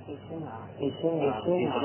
إشاعة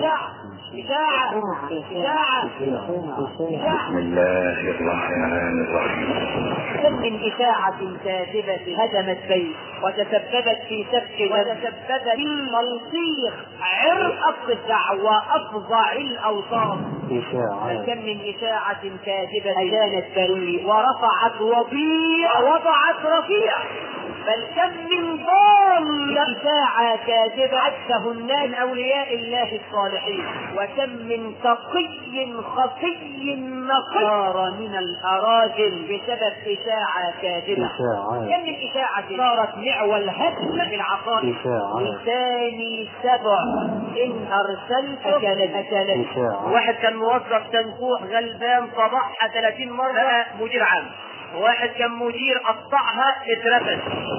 إشاعة إشاعة بسم الله الرحمن الرحيم كم من إشاعة كاذبة هدمت بيت وتسببت في سفك وتسببت في تلطيخ عرق الدع وأفظع الأوصاف إشاعة كم من إشاعة كاذبة أدانت بريء ورفعت وضيع ووضعت رفيع بل كم من ضال إشاعة كاذبة عده الناس من أولياء الله الصالحين وكم من تقي خفي نقار من الأراجل بسبب إشاعة كاذبة إشاعة كم من إشاعة صارت معول هدم في العقائد إشاعة لساني سبع إن أرسلت أكلت أكلت إشاعة. واحد كان موظف تنفوح غلبان طبعها 30 مرة مدير عام واحد كان مدير قطعها اترفد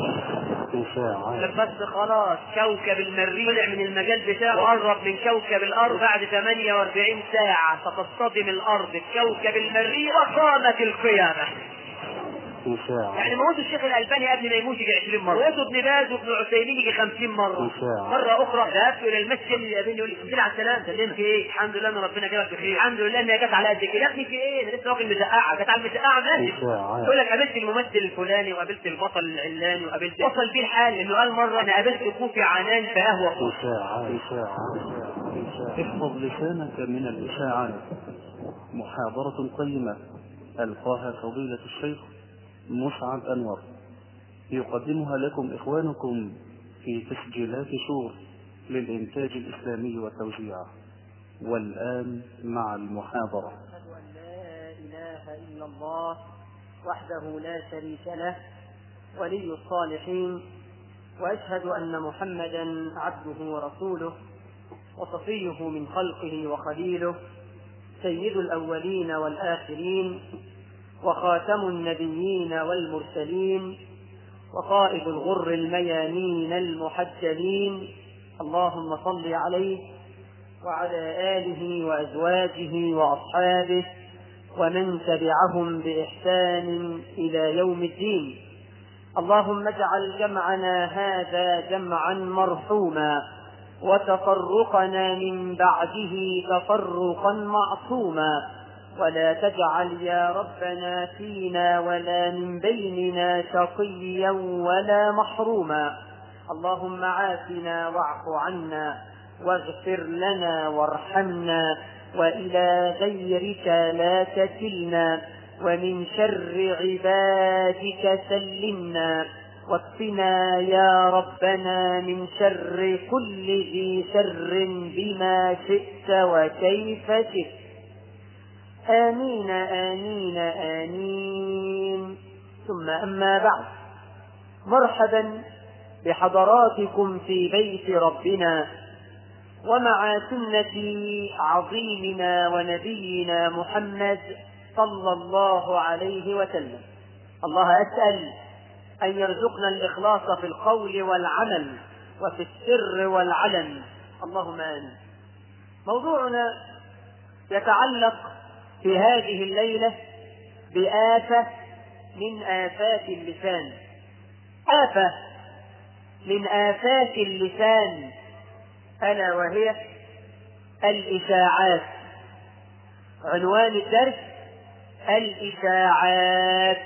إشاعة بس خلاص كوكب المريخ طلع من المجال بتاعه وقرب من كوكب الارض بعد 48 ساعة ستصطدم الارض بكوكب المريخ وقامت القيامة إشاعة يعني موت الشيخ الالباني قبل ما يموت يجي 20 مره موت ابن باز وابن عثيمين يجي 50 مره إشاعة. مره اخرى ذهبت الى المسجد اللي يقابلني يقول لي الحمد لله على السلامه سلمت في ايه الحمد لله ان ربنا جابك بخير الحمد لله ان هي جت على قد كده يا ابني في ايه انا لسه واكل مسقعه جت على المسقعه ماشي إشاعة. يقول لك قابلت الممثل الفلاني وقابلت البطل العلاني وقابلت وصل بيه الحال انه قال مره انا قابلت كوفي عنان في قهوه كوفي إشاعة إشاعة إشاعة احفظ لسانك من الإشاعات محاضرة قيمة ألقاها فضيلة الشيخ مسعد أنور يقدمها لكم إخوانكم في تسجيلات شور للإنتاج الإسلامي والتوزيع والآن مع المحاضرة أشهد أن لا إله إلا الله وحده لا شريك له ولي الصالحين وأشهد أن محمدا عبده ورسوله وصفيه من خلقه وخليله سيد الأولين والآخرين وخاتم النبيين والمرسلين وقائد الغر الميامين المحجلين اللهم صل عليه وعلى آله وأزواجه وأصحابه ومن تبعهم بإحسان إلى يوم الدين اللهم اجعل جمعنا هذا جمعا مرحوما وتفرقنا من بعده تفرقا معصوما ولا تجعل يا ربنا فينا ولا من بيننا شقيا ولا محروما اللهم عافنا واعف عنا واغفر لنا وارحمنا وإلى غيرك لا تكلنا ومن شر عبادك سلمنا واكفنا يا ربنا من شر كل ذي شر بما شئت وكيف شئت آمين آمين آمين ثم أما بعد مرحبا بحضراتكم في بيت ربنا ومع سنة عظيمنا ونبينا محمد صلى الله عليه وسلم الله أسأل أن يرزقنا الإخلاص في القول والعمل وفي السر والعلن اللهم آمين موضوعنا يتعلق في هذه الليلة بآفة من آفات اللسان آفة من آفات اللسان ألا وهي الإشاعات عنوان الدرس الإشاعات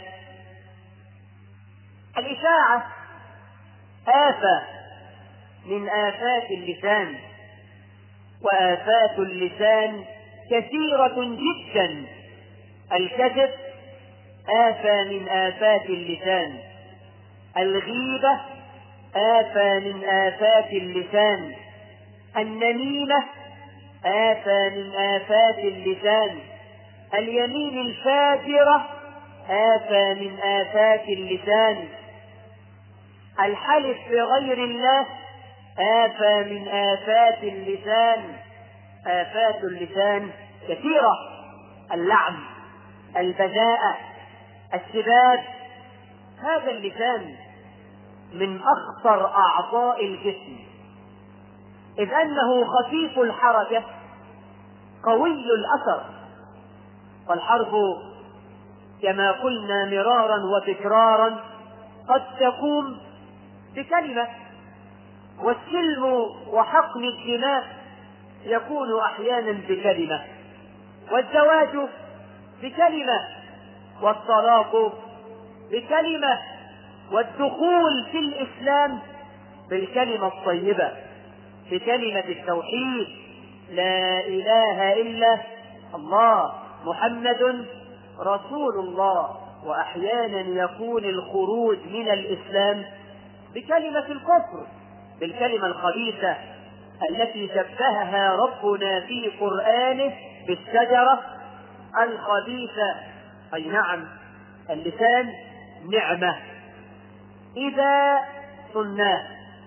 الإشاعة آفة من آفات اللسان وآفات اللسان كثيرة جدا الكذب آفة من آفات اللسان الغيبة آفة من آفات اللسان النميمة آفة من آفات اللسان اليمين الفاجرة آفة من آفات اللسان الحلف بغير الله آفة من آفات اللسان آفات اللسان كثيرة اللعن البذاءة السباب هذا اللسان من أخطر أعضاء الجسم إذ أنه خفيف الحركة قوي الأثر والحرب كما قلنا مرارا وتكرارا قد تقوم بكلمة والسلم وحقن الدماء يكون احيانا بكلمه والزواج بكلمه والطلاق بكلمه والدخول في الاسلام بالكلمه الطيبه بكلمه التوحيد لا اله الا الله محمد رسول الله واحيانا يكون الخروج من الاسلام بكلمه الكفر بالكلمه الخبيثه التي شبهها ربنا في قرانه بالشجره الخبيثه اي نعم اللسان نعمه اذا صناه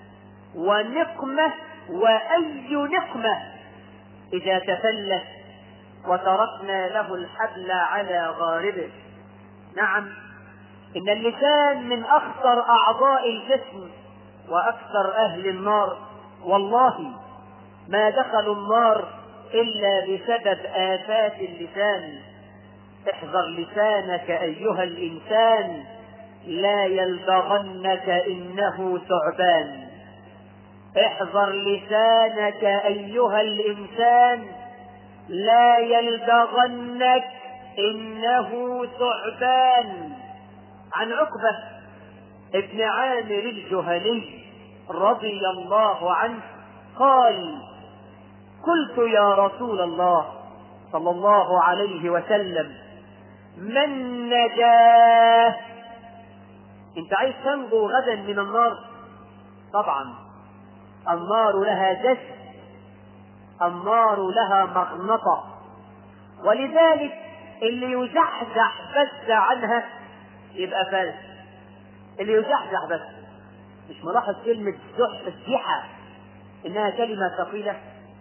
ونقمه واي نقمه اذا تفلت وتركنا له الحبل على غاربه نعم ان اللسان من اخطر اعضاء الجسم واكثر اهل النار والله ما دخلوا النار الا بسبب افات اللسان احذر لسانك ايها الانسان لا يلدغنك انه ثعبان احذر لسانك ايها الانسان لا يلدغنك انه ثعبان عن عقبه ابن عامر الجهني رضي الله عنه قال قلت يا رسول الله صلى الله عليه وسلم من نجاه انت عايز تنجو غدا من النار طبعا النار لها جسد النار لها مغنطة ولذلك اللي يزحزح بس عنها يبقى فارس اللي يزحزح بس مش ملاحظ كلمة زحزحة إنها كلمة ثقيلة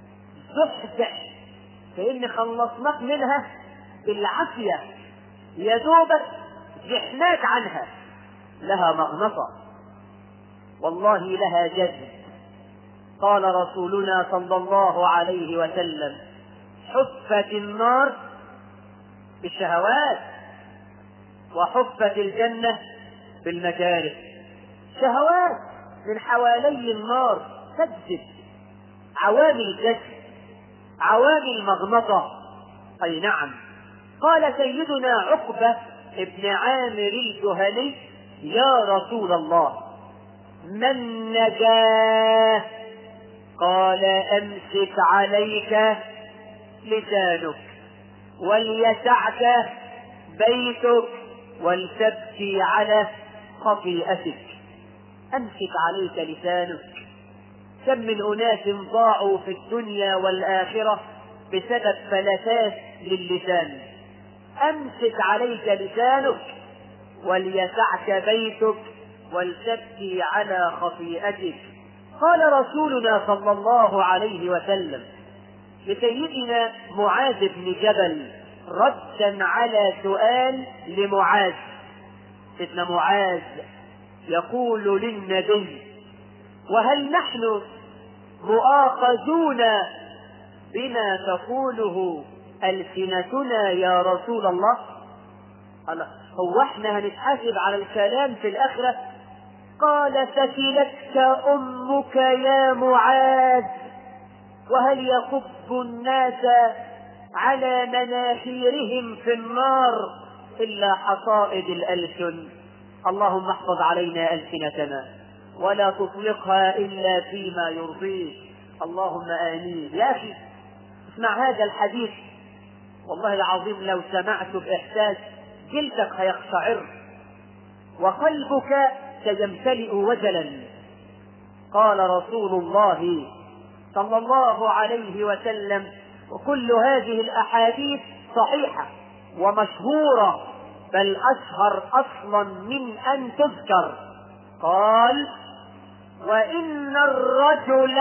زحزح كأن خلصناك منها بالعافية يا دوبك زحناك عنها لها مغنطة والله لها جذب قال رسولنا صلى الله عليه وسلم حفت النار بالشهوات وحفت الجنة بالمكاره شهوات من حوالي النار تجذب عوامل الجسد عوامل المغنطة أي نعم قال سيدنا عقبة ابن عامر الجهني يا رسول الله من نجاه قال امسك عليك لسانك وليسعك بيتك ولتبكي على خطيئتك امسك عليك لسانك كم من اناس ضاعوا في الدنيا والاخره بسبب فلتات للسان امسك عليك لسانك وليسعك بيتك ولتبكي على خطيئتك قال رسولنا صلى الله عليه وسلم لسيدنا معاذ بن جبل ردا على سؤال لمعاذ سيدنا معاذ يقول للنبي وهل نحن مؤاخذون بما تقوله ألسنتنا يا رسول الله قال هو احنا هنتحاسب على الكلام في الآخرة قال ثكلتك أمك يا معاذ وهل يكب الناس على مناخيرهم في النار إلا حصائد الألسن اللهم احفظ علينا ألسنتنا ولا تطلقها إلا فيما يرضيك اللهم آمين يا أخي اسمع هذا الحديث والله العظيم لو سمعت بإحساس جلدك هيقشعر وقلبك سيمتلئ وجلا قال رسول الله صلى الله عليه وسلم وكل هذه الأحاديث صحيحة ومشهورة بل أشهر أصلا من أن تذكر قال وإن الرجل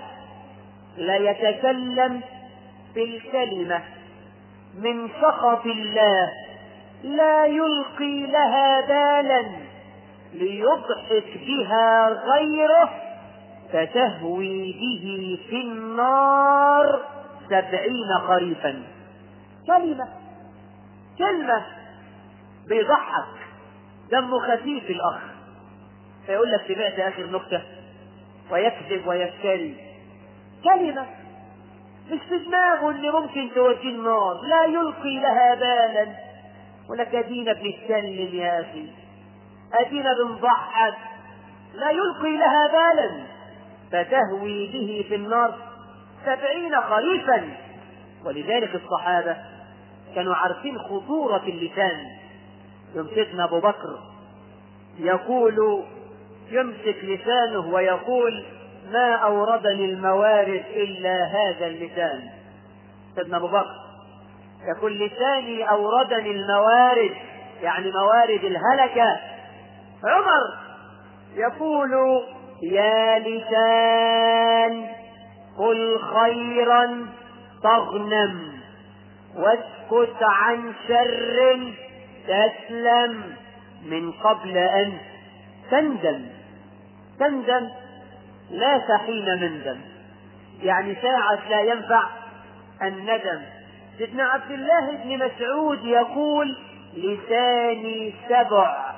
ليتكلم بالكلمة من سخط الله لا يلقي لها بالا ليضحك بها غيره فتهوي به في النار سبعين خريفا كلمة كلمة بيضحك دمه خفيف الأخ فيقول لك سمعت آخر نكتة ويكذب ويفتري كلمة مش في دماغه اللي ممكن توديه النار لا يلقي لها بالا ولك ادينا بنتكلم يا اخي ادينا بنضحك لا يلقي لها بالا فتهوي به في النار سبعين خريفا ولذلك الصحابة كانوا عارفين خطورة اللسان يمسكنا أبو بكر يقول يمسك لسانه ويقول ما أوردني الموارد إلا هذا اللسان سيدنا أبو بكر يقول لساني أوردني الموارد يعني موارد الهلكة عمر يقول يا لسان قل خيرا تغنم واسكت عن شر تسلم من قبل أن تندم تندم لا حين نندم يعني ساعة لا ينفع الندم سيدنا عبد الله بن مسعود يقول لساني سبع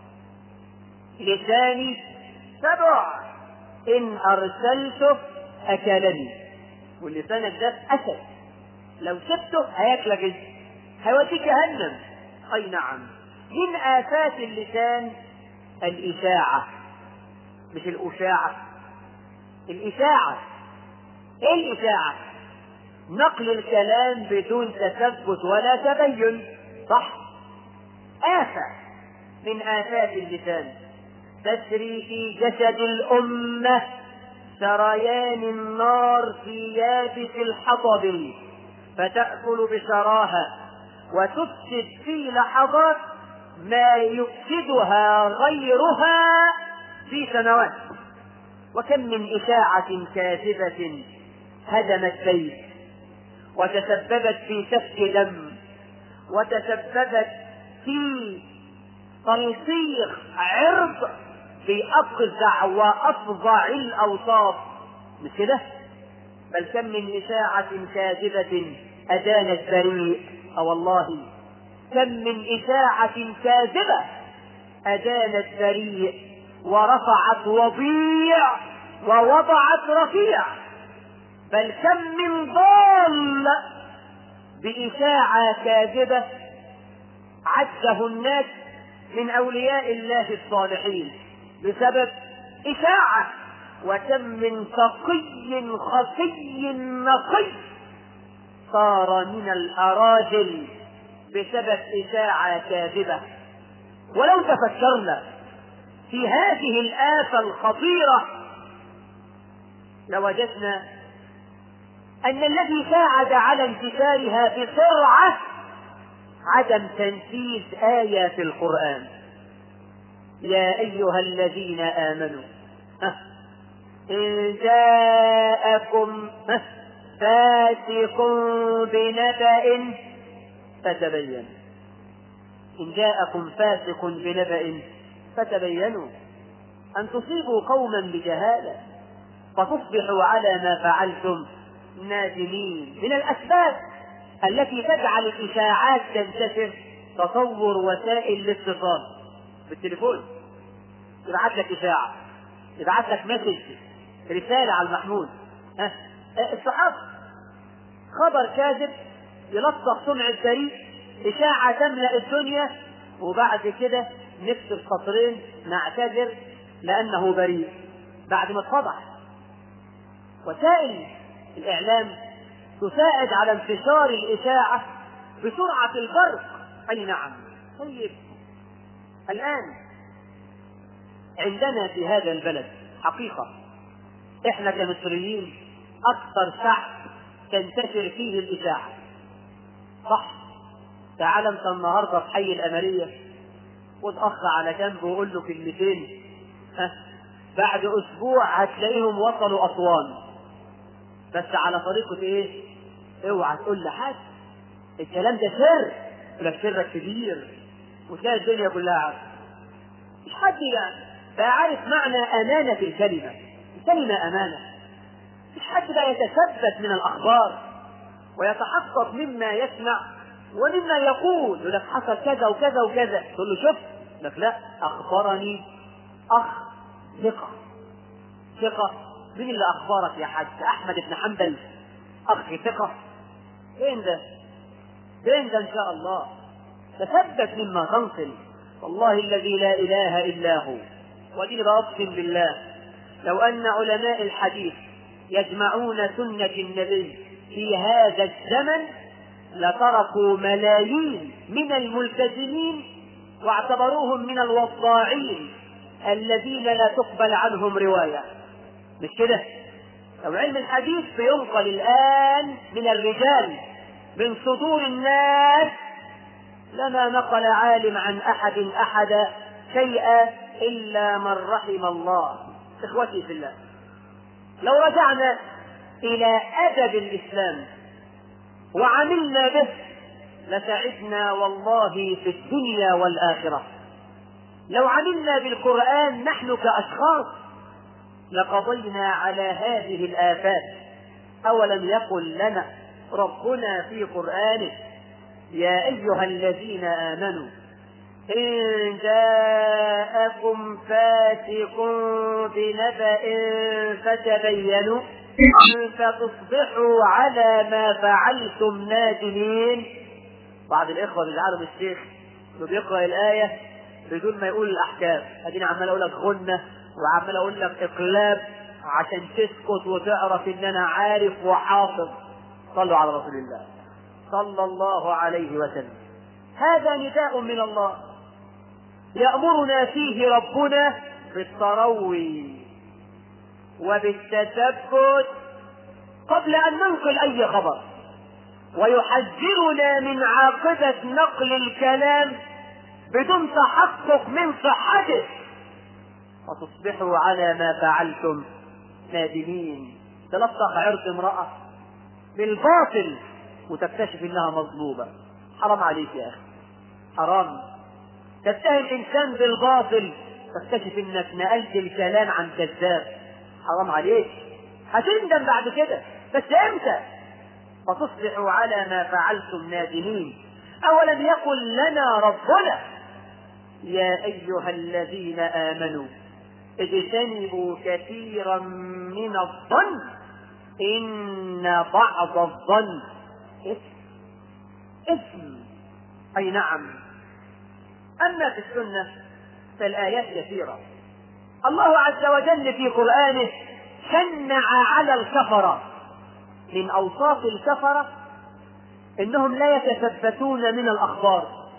لساني سبع إن أرسلته أكلني واللسانك ده أسد لو سبته هياكلك انت هيوديك جهنم أي نعم من آفات اللسان الإشاعة مش الأشاعة الإشاعة إيه الإشاعة؟ نقل الكلام بدون تثبت ولا تبين صح؟ آفة من آفات اللسان تسري في جسد الأمة سريان النار في يابس الحطب فتأكل بشراها وتفسد في لحظات ما يفسدها غيرها في سنوات وكم من إشاعة كاذبة هدمت بيت وتسببت في سفك دم وتسببت في تلصيق عرض بأفظع وأفظع الأوصاف مش كده؟ بل كم من إشاعة كاذبة أدانت بريء أو والله كم من إشاعة كاذبة أدانت بريء ورفعت وضيع ووضعت رفيع بل كم من ضال بإشاعة كاذبة عده الناس من أولياء الله الصالحين بسبب إشاعة وكم من تقي خفي نقي صار من الأراجل بسبب إشاعة كاذبة ولو تفكرنا في هذه الآفة الخطيرة لوجدنا أن الذي ساعد على انتشارها بسرعة عدم تنفيذ آية في القرآن يا أيها الذين آمنوا إن جاءكم فاسق بنبأ فتبين إن جاءكم فاسق بنبأ فتبينوا أن تصيبوا قوما بجهالة فتصبحوا على ما فعلتم نادمين من الأسباب التي تجعل الإشاعات تنتشر تطور وسائل الاتصال بالتليفون يبعث لك إشاعة يبعث لك مسج رسالة على المحمول ها الصحابة خبر كاذب يلطخ سمع البريء إشاعة تملأ الدنيا وبعد كده نكتب سطرين نعتذر لأنه بريء بعد ما اتفضح وسائل الإعلام تساعد على انتشار الإشاعة بسرعة البرق أي نعم طيب الآن عندنا في هذا البلد حقيقة إحنا كمصريين أكثر شعب تنتشر فيه الإشاعة صح تعال أنت النهاردة في حي الأمرية خد أخ على جنب وقول له كلمتين ها بعد أسبوع هتلاقيهم وصلوا أسوان بس على طريقة إيه؟ اوعى تقول لحد الكلام ده سر يقول سرك كبير وتلاقي الدنيا كلها عارفة مش حد يعني بقى عارف معنى أمانة الكلمة الكلمة أمانة مش حد بقى يتثبت من الأخبار ويتحقق مما يسمع ومما يقول يقول لك حصل كذا وكذا وكذا تقول له شوف لك لا أخبرني أخ ثقة ثقة مين اللي أخبرك يا حاج أحمد بن حنبل أخ ثقة فين ده فين ده إن شاء الله تثبت مما تنقل والله الذي لا إله إلا هو ودين بأقسم بالله لو أن علماء الحديث يجمعون سنة النبي في هذا الزمن لتركوا ملايين من الملتزمين واعتبروهم من الوضاعين الذين لا تقبل عنهم رواية مش كده لو علم الحديث بينقل الآن من الرجال من صدور الناس لما نقل عالم عن أحد أحد شيئا إلا من رحم الله إخوتي في الله لو رجعنا إلى أدب الإسلام وعملنا به لسعدنا والله في الدنيا والآخرة لو عملنا بالقرآن نحن كأشخاص لقضينا على هذه الآفات أولم يقل لنا ربنا في قرآنه يا أيها الذين آمنوا إن جاءكم فاسق بنبأ فتبينوا أن فتصبحوا على ما فعلتم نادمين بعض الإخوة بيزعلوا من الشيخ إنه بيقرأ الآية بدون ما يقول الأحكام أدينا عمال أقول لك غنة وعمال أقول لك إقلاب عشان تسكت وتعرف إن أنا عارف وحافظ صلوا على رسول الله صلى الله عليه وسلم هذا نداء من الله يأمرنا فيه ربنا بالتروي وبالتثبت قبل أن ننقل أي خبر ويحذرنا من عاقبة نقل الكلام بدون تحقق من صحته وتصبحوا على ما فعلتم نادمين تلطخ عرض امرأة بالباطل وتكتشف انها مظلومة حرام عليك يا اخي حرام تتهم انسان بالباطل تكتشف انك نقلت الكلام عن كذاب حرام عليك هتندم بعد كده بس امتى فتصبحوا على ما فعلتم نادمين اولم يقل لنا ربنا يا ايها الذين امنوا اجتنبوا كثيرا من الظن ان بعض الظن اسم اسم اي نعم اما في السنه فالايات كثيره الله عز وجل في قرانه شنع على الكفره من اوصاف الكفره انهم لا يتثبتون من الاخبار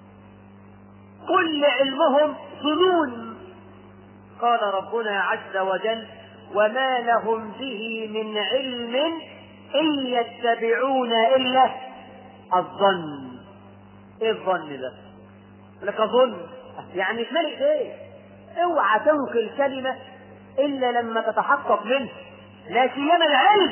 كل علمهم ظنون قال ربنا عز وجل وما لهم به من علم ان يتبعون الا الظن ايه الظن ده لك ظن يعني في ملك ايه اوعى تنقل كلمه الا لما تتحقق منه لا سيما العلم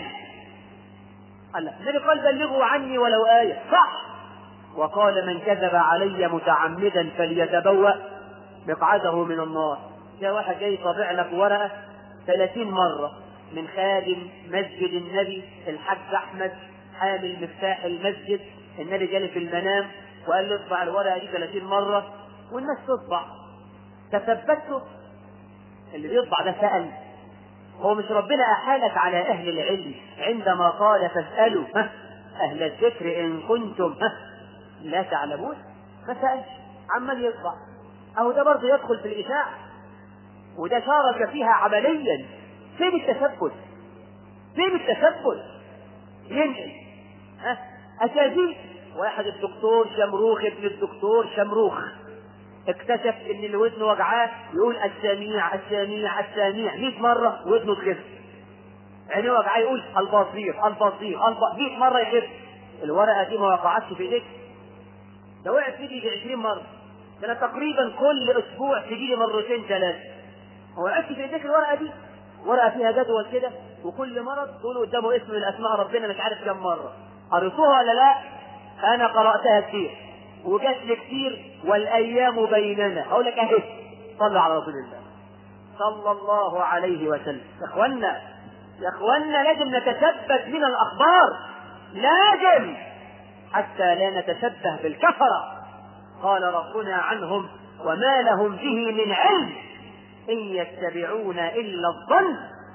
قال النبي قال بلغوا عني ولو آية صح وقال من كذب علي متعمدا فليتبوأ مقعده من النار جاء واحد جاي طابع لك ورقة 30 مرة من خادم مسجد النبي الحاج أحمد حامل مفتاح المسجد النبي جالي في المنام وقال لي اطبع الورقة دي 30 مرة والناس تطبع تثبته اللي بيطبع ده سأل هو مش ربنا أحالك على أهل العلم عندما قال فاسألوا ها أهل الذكر إن كنتم ها لا تعلمون ما سألش عمال يطبع أو ده برضه يدخل في الإشاعة وده شارك فيها عمليا فين التثبت؟ فين التثبت؟ ينقل ها أساتذة واحد الدكتور شمروخ ابن الدكتور شمروخ اكتشف ان اللي ودنه وجعاه يقول السميع السميع السميع 100 مره ودنه تخف عينيه وجعاه يقول البصير البصير الب... 100 مره يخف الورقه دي ما وقعتش في ايديك ده وقعت في ايدي 20 مره ده انا تقريبا كل اسبوع تجي لي مرتين ثلاثه هو وقعتش في ايديك الورقه دي ورقه فيها جدول كده وكل مرض تقول قدامه اسم من اسماء ربنا مش عارف كم مره قريتوها ولا لا انا قراتها كتير وجات لي كتير والايام بيننا اقول لك اهي صلوا على رسول الله صلى الله عليه وسلم يا اخوانا يا اخوانا لازم نتثبت من الاخبار لازم حتى لا نتشبه بالكفره قال ربنا عنهم وما لهم به من علم ان يتبعون الا الظن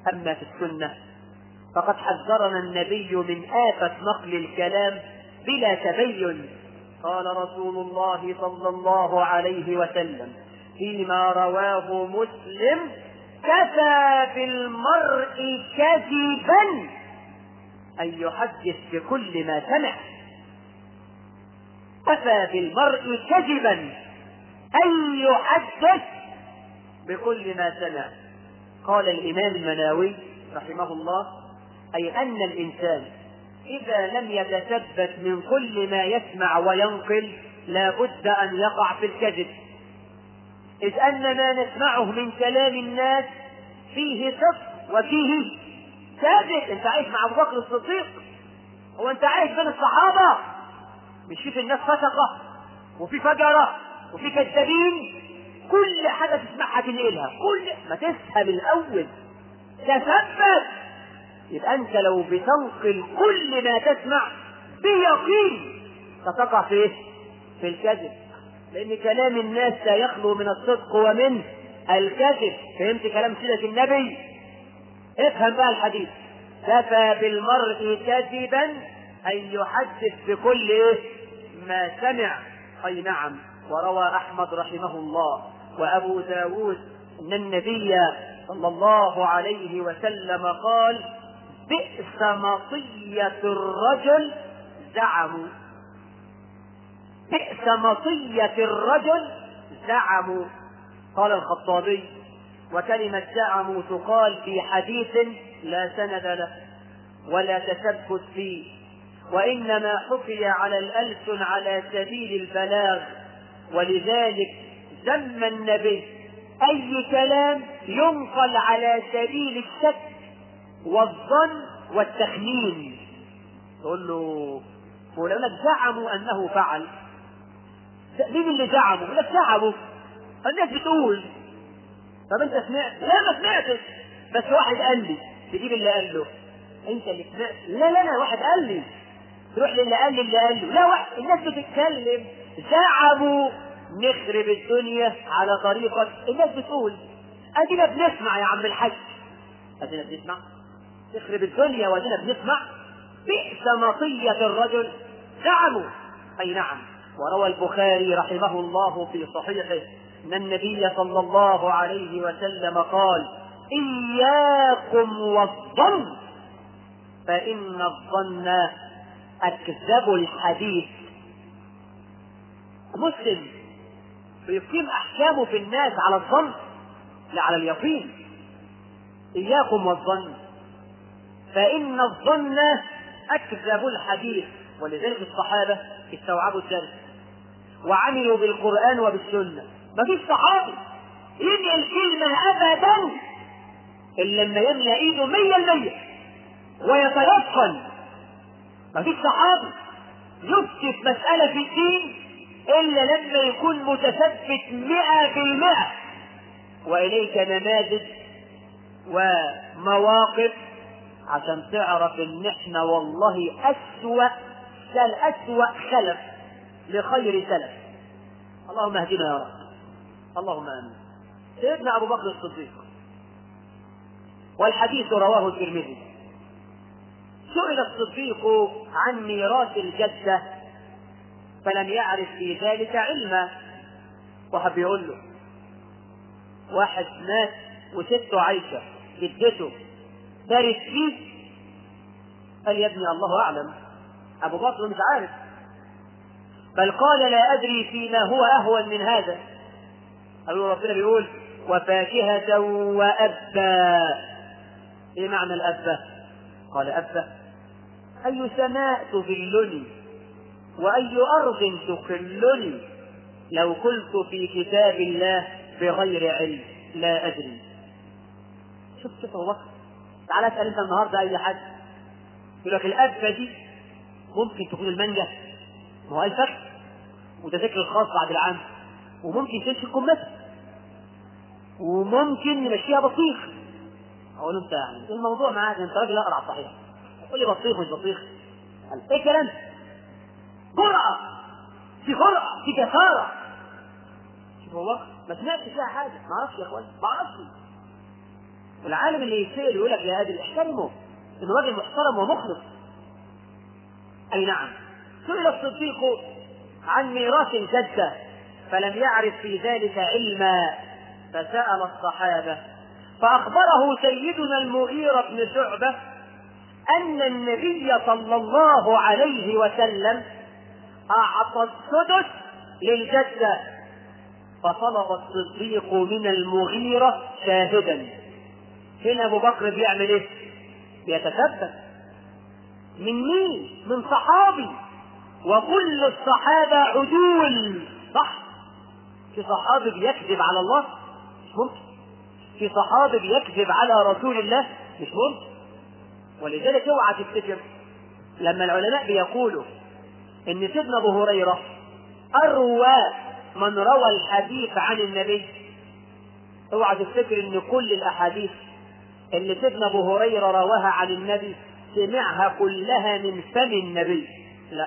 أما في السنة فقد حذرنا النبي من آفة نقل الكلام بلا تبين قال رسول الله صلى الله عليه وسلم فيما رواه مسلم كفى بالمرء كذبا أن يحدث بكل ما سمع كفى بالمرء كذبا أن يحدث بكل ما سمع قال الإمام المناوي رحمه الله أي أن الإنسان إذا لم يتثبت من كل ما يسمع وينقل لا بد أن يقع في الكذب إذ أن ما نسمعه من كلام الناس فيه صدق وفيه كذب أنت عايش مع أبو بكر الصديق هو أنت عايش بين الصحابة مش في الناس فسقة وفي فجرة وفي كذابين كل حاجة تسمعها تنقلها كل ما تفهم الأول تثبت يبقى أنت لو بتنقل كل ما تسمع بيقين ستقع في إيه؟ في الكذب لأن كلام الناس لا يخلو من الصدق ومن الكذب فهمت كلام سيدة النبي افهم بقى الحديث كفى بالمرء كذبا أن يحدث بكل إيه؟ ما سمع أي نعم وروى أحمد رحمه الله وأبو داود أن النبي صلى الله عليه وسلم قال بئس مطية الرجل زعموا بئس مطية الرجل زعموا قال الخطابي وكلمة زعموا تقال في حديث لا سند له ولا تثبت فيه وإنما حكي على الألسن على سبيل البلاغ ولذلك ذم النبي أي كلام ينقل على سبيل الشك والظن والتخمين تقول له ولو لك زعموا أنه فعل مين اللي زعموا؟ يقول لك زعموا الناس بتقول طب أنت سمعت؟ لا ما سمعتش بس واحد قال لي تجيب اللي قال له أنت اللي سمعت؟ لا لا لا واحد قال لي تروح للي قال لي اللي قال له لا واحد الناس بتتكلم زعموا نخرب الدنيا على طريقة الناس بتقول ادينا بنسمع يا عم الحاج ادينا بنسمع نخرب الدنيا وادينا بنسمع بئس مطية الرجل زعموا اي نعم وروى البخاري رحمه الله في صحيحه ان النبي صلى الله عليه وسلم قال اياكم والظن فان الظن اكذب الحديث مسلم بيقيم احكامه في الناس على الظن لا على اليقين اياكم والظن فان الظن اكذب الحديث ولذلك الصحابه استوعبوا الدرس وعملوا بالقران وبالسنه ما فيش صحابي ينقل كلمه ابدا الا لما يملى ايده مية المية ويتيقن ما فيش صحابي يفتي في مسألة في الدين إلا لما يكون متثبت مئة في المئة وإليك نماذج ومواقف عشان تعرف إن إحنا والله أسوأ سل أسوأ خلف لخير سلف اللهم اهدنا يا رب اللهم آمين سيدنا أبو بكر الصديق والحديث رواه الترمذي سئل الصديق عن ميراث الجدة فلم يعرف في ذلك علما وحب يقول له واحد مات وسته عايشة جدته دارت فيه قال يا ابني الله أعلم أبو بكر مش عارف بل قال لا أدري فيما هو أهون من هذا قالوا ربنا بيقول وفاكهة وأبا إيه معنى الأبا؟ قال أبا أي سماء تذلني وأي أرض تقلني لو قلت في كتاب الله بغير علم لا أدري شوف شوف أبو بكر تعال اسأل أنت النهاردة أي حد يقول لك الأبة دي ممكن تكون المانجا ما هو الفخ وده ذكر الخاص بعد العام وممكن تمشي الكمثرى وممكن نمشيها بطيخ اقول له انت يعني الموضوع معاك انت راجل اقرع صحيح تقول لي بطيخ مش بطيخ قال ايه الكلام جرأة في جرأة في جسارة شوف هو ما سمعتش فيها حاجة ما اعرفش يا اخوان ما اعرفش العالم اللي يسأل يقول لك يا ابي احترمه انه راجل محترم ومخلص اي نعم سئل الصديق عن ميراث الجدة فلم يعرف في ذلك علما فسأل الصحابة فأخبره سيدنا المغيرة بن شعبة أن النبي صلى الله عليه وسلم أعطى السدس للجدة فطلب الصديق من المغيرة شاهدا هنا أبو بكر بيعمل إيه؟ بيتثبت من مين؟ من صحابي وكل الصحابة عدول صح في صحابي بيكذب على الله مش ممكن في صحابي بيكذب على رسول الله مش ممكن ولذلك اوعى تفتكر لما العلماء بيقولوا ان سيدنا ابو هريره اروى من روى الحديث عن النبي اوعى تفتكر ان كل الاحاديث اللي سيدنا ابو هريره رواها عن النبي سمعها كلها من فم النبي لا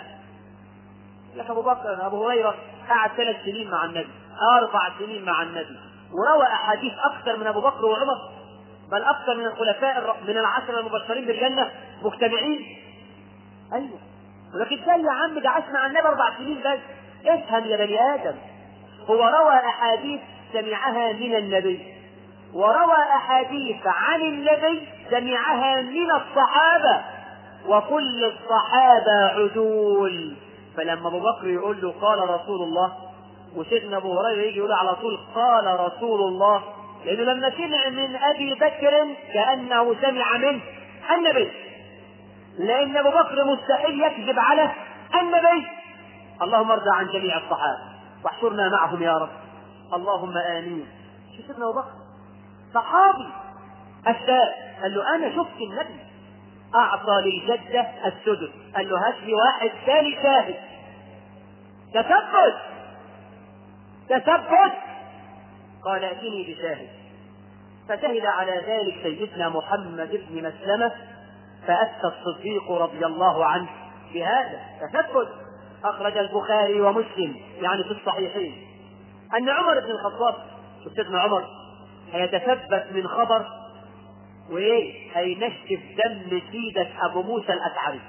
لك ابو بكر ابو هريره قعد ثلاث سنين مع النبي اربع سنين مع النبي وروى احاديث اكثر من ابو بكر وعمر بل اكثر من الخلفاء الر- من العشره المبشرين بالجنه مجتمعين ايوه ولكن ازاي يا عم ده عاش مع النبي اربع سنين بس افهم يا بني ادم هو روى احاديث سمعها من النبي وروى احاديث عن النبي سمعها من الصحابه وكل الصحابه عدول فلما ابو بكر يقول له قال رسول الله وسيدنا ابو هريره يجي يقول على طول قال رسول الله لانه لما سمع من ابي بكر كانه سمع من النبي لان ابو بكر مستحيل يكذب على النبي اللهم ارضى عن جميع الصحابه واحشرنا معهم يا رب اللهم امين شو سيدنا ابو بكر صحابي الشاب قال له انا شفت النبي اعطى للجده السدس قال له هات لي واحد ثاني شاهد تثبت تثبت قال ائتني بشاهد فشهد على ذلك سيدنا محمد بن مسلمه فأتى الصديق رضي الله عنه بهذا تثبت أخرج البخاري ومسلم يعني في الصحيحين أن عمر بن الخطاب شوف سيدنا عمر هيتثبت من خبر وإيه هينشف دم سيدة أبو موسى الأشعري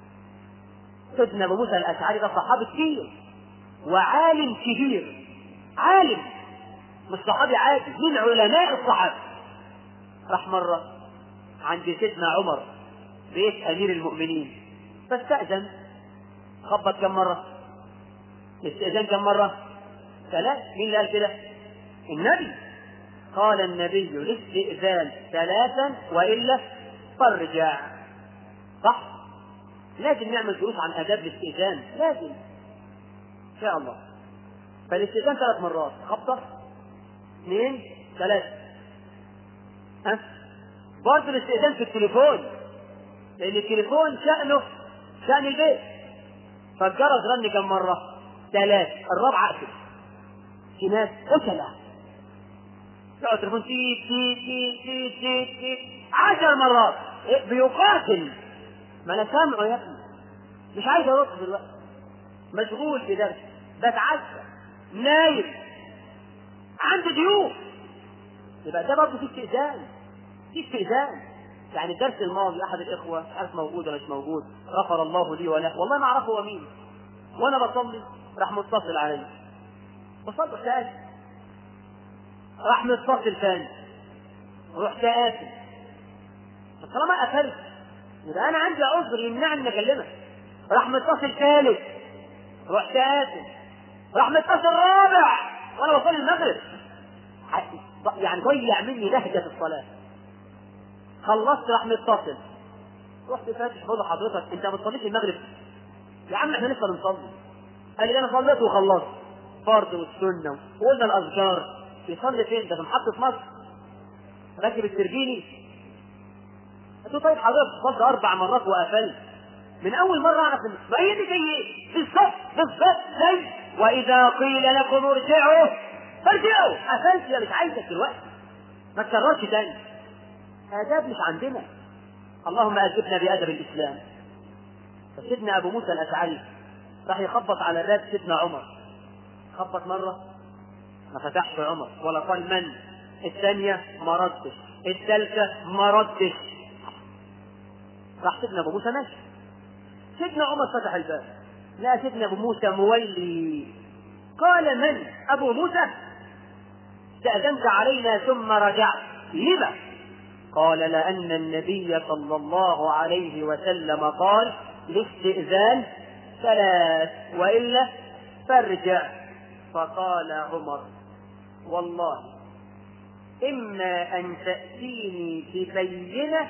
سيدنا أبو موسى الأشعري ده صحابي كبير وعالم كبير عالم مش صحابي عادي من علماء الصحابة راح مرة عند سيدنا عمر بيت امير المؤمنين فاستأذن خبط كم مرة؟ الاستئذان كم مرة؟ ثلاث مين اللي قال كده؟ النبي قال النبي الاستئذان ثلاثا والا فارجع صح؟ لازم نعمل دروس عن اداب الاستئذان لازم ان شاء الله فالاستئذان ثلاث مرات خبطة اثنين ثلاثة ها برضه الاستئذان في التليفون لأن التليفون شأنه شأن البيت فالجرس رن كم مرة؟ ثلاث الرابعة أقفل في ناس أكلة يقعد التليفون تيت تيت تيت تيت تيت تيت عشر مرات إيه؟ بيقاتل ما أنا سامعه يا ابني مش عايز أرد دلوقتي مشغول في درس بتعشى نايم عندي ضيوف يبقى ده برضه في استئذان في استئذان يعني الدرس الماضي احد الاخوه مش عارف موجود ولا مش موجود غفر الله لي وله والله ما اعرفه هو مين وانا بصلي راح متصل علي بصلي تاني راح متصل ثاني رحت قافل طالما قفلت يبقى انا عندي عذر يمنعني ان اكلمك راح متصل ثالث رحت قافل راح متصل رابع وانا بصلي المغرب يعني ضيع مني لهجه الصلاه خلصت راح متصل رحت فاتح بقول له حضرتك انت ما بتصليش المغرب يا عم احنا لسه بنصلي قال لي انا صليت وخلصت فرض والسنه وقلنا الاذكار يصلي فين ده في محطه مصر راكب التربيني قلت له طيب حضرتك صلت اربع مرات وقفلت من اول مره اعرف ما هي دي زي ايه بالظبط بالظبط زي واذا قيل لكم ارجعوا فارجعوا قفلت يا مش عايزك دلوقتي ما تكررش تاني آداب مش عندنا اللهم أجبنا بأدب الإسلام فسيدنا أبو موسى الأشعري راح يخبط على باب سيدنا عمر خبط مرة ما فتحش عمر ولا قال من الثانية ما ردش الثالثة ما ردش راح سيدنا أبو موسى ماشي سيدنا عمر فتح الباب لا سيدنا أبو موسى مولي قال من أبو موسى استأذنت علينا ثم رجعت لما قال لأن النبي صلى الله عليه وسلم قال الاستئذان ثلاث وإلا فارجع فقال عمر والله إما أن تأتيني ببينة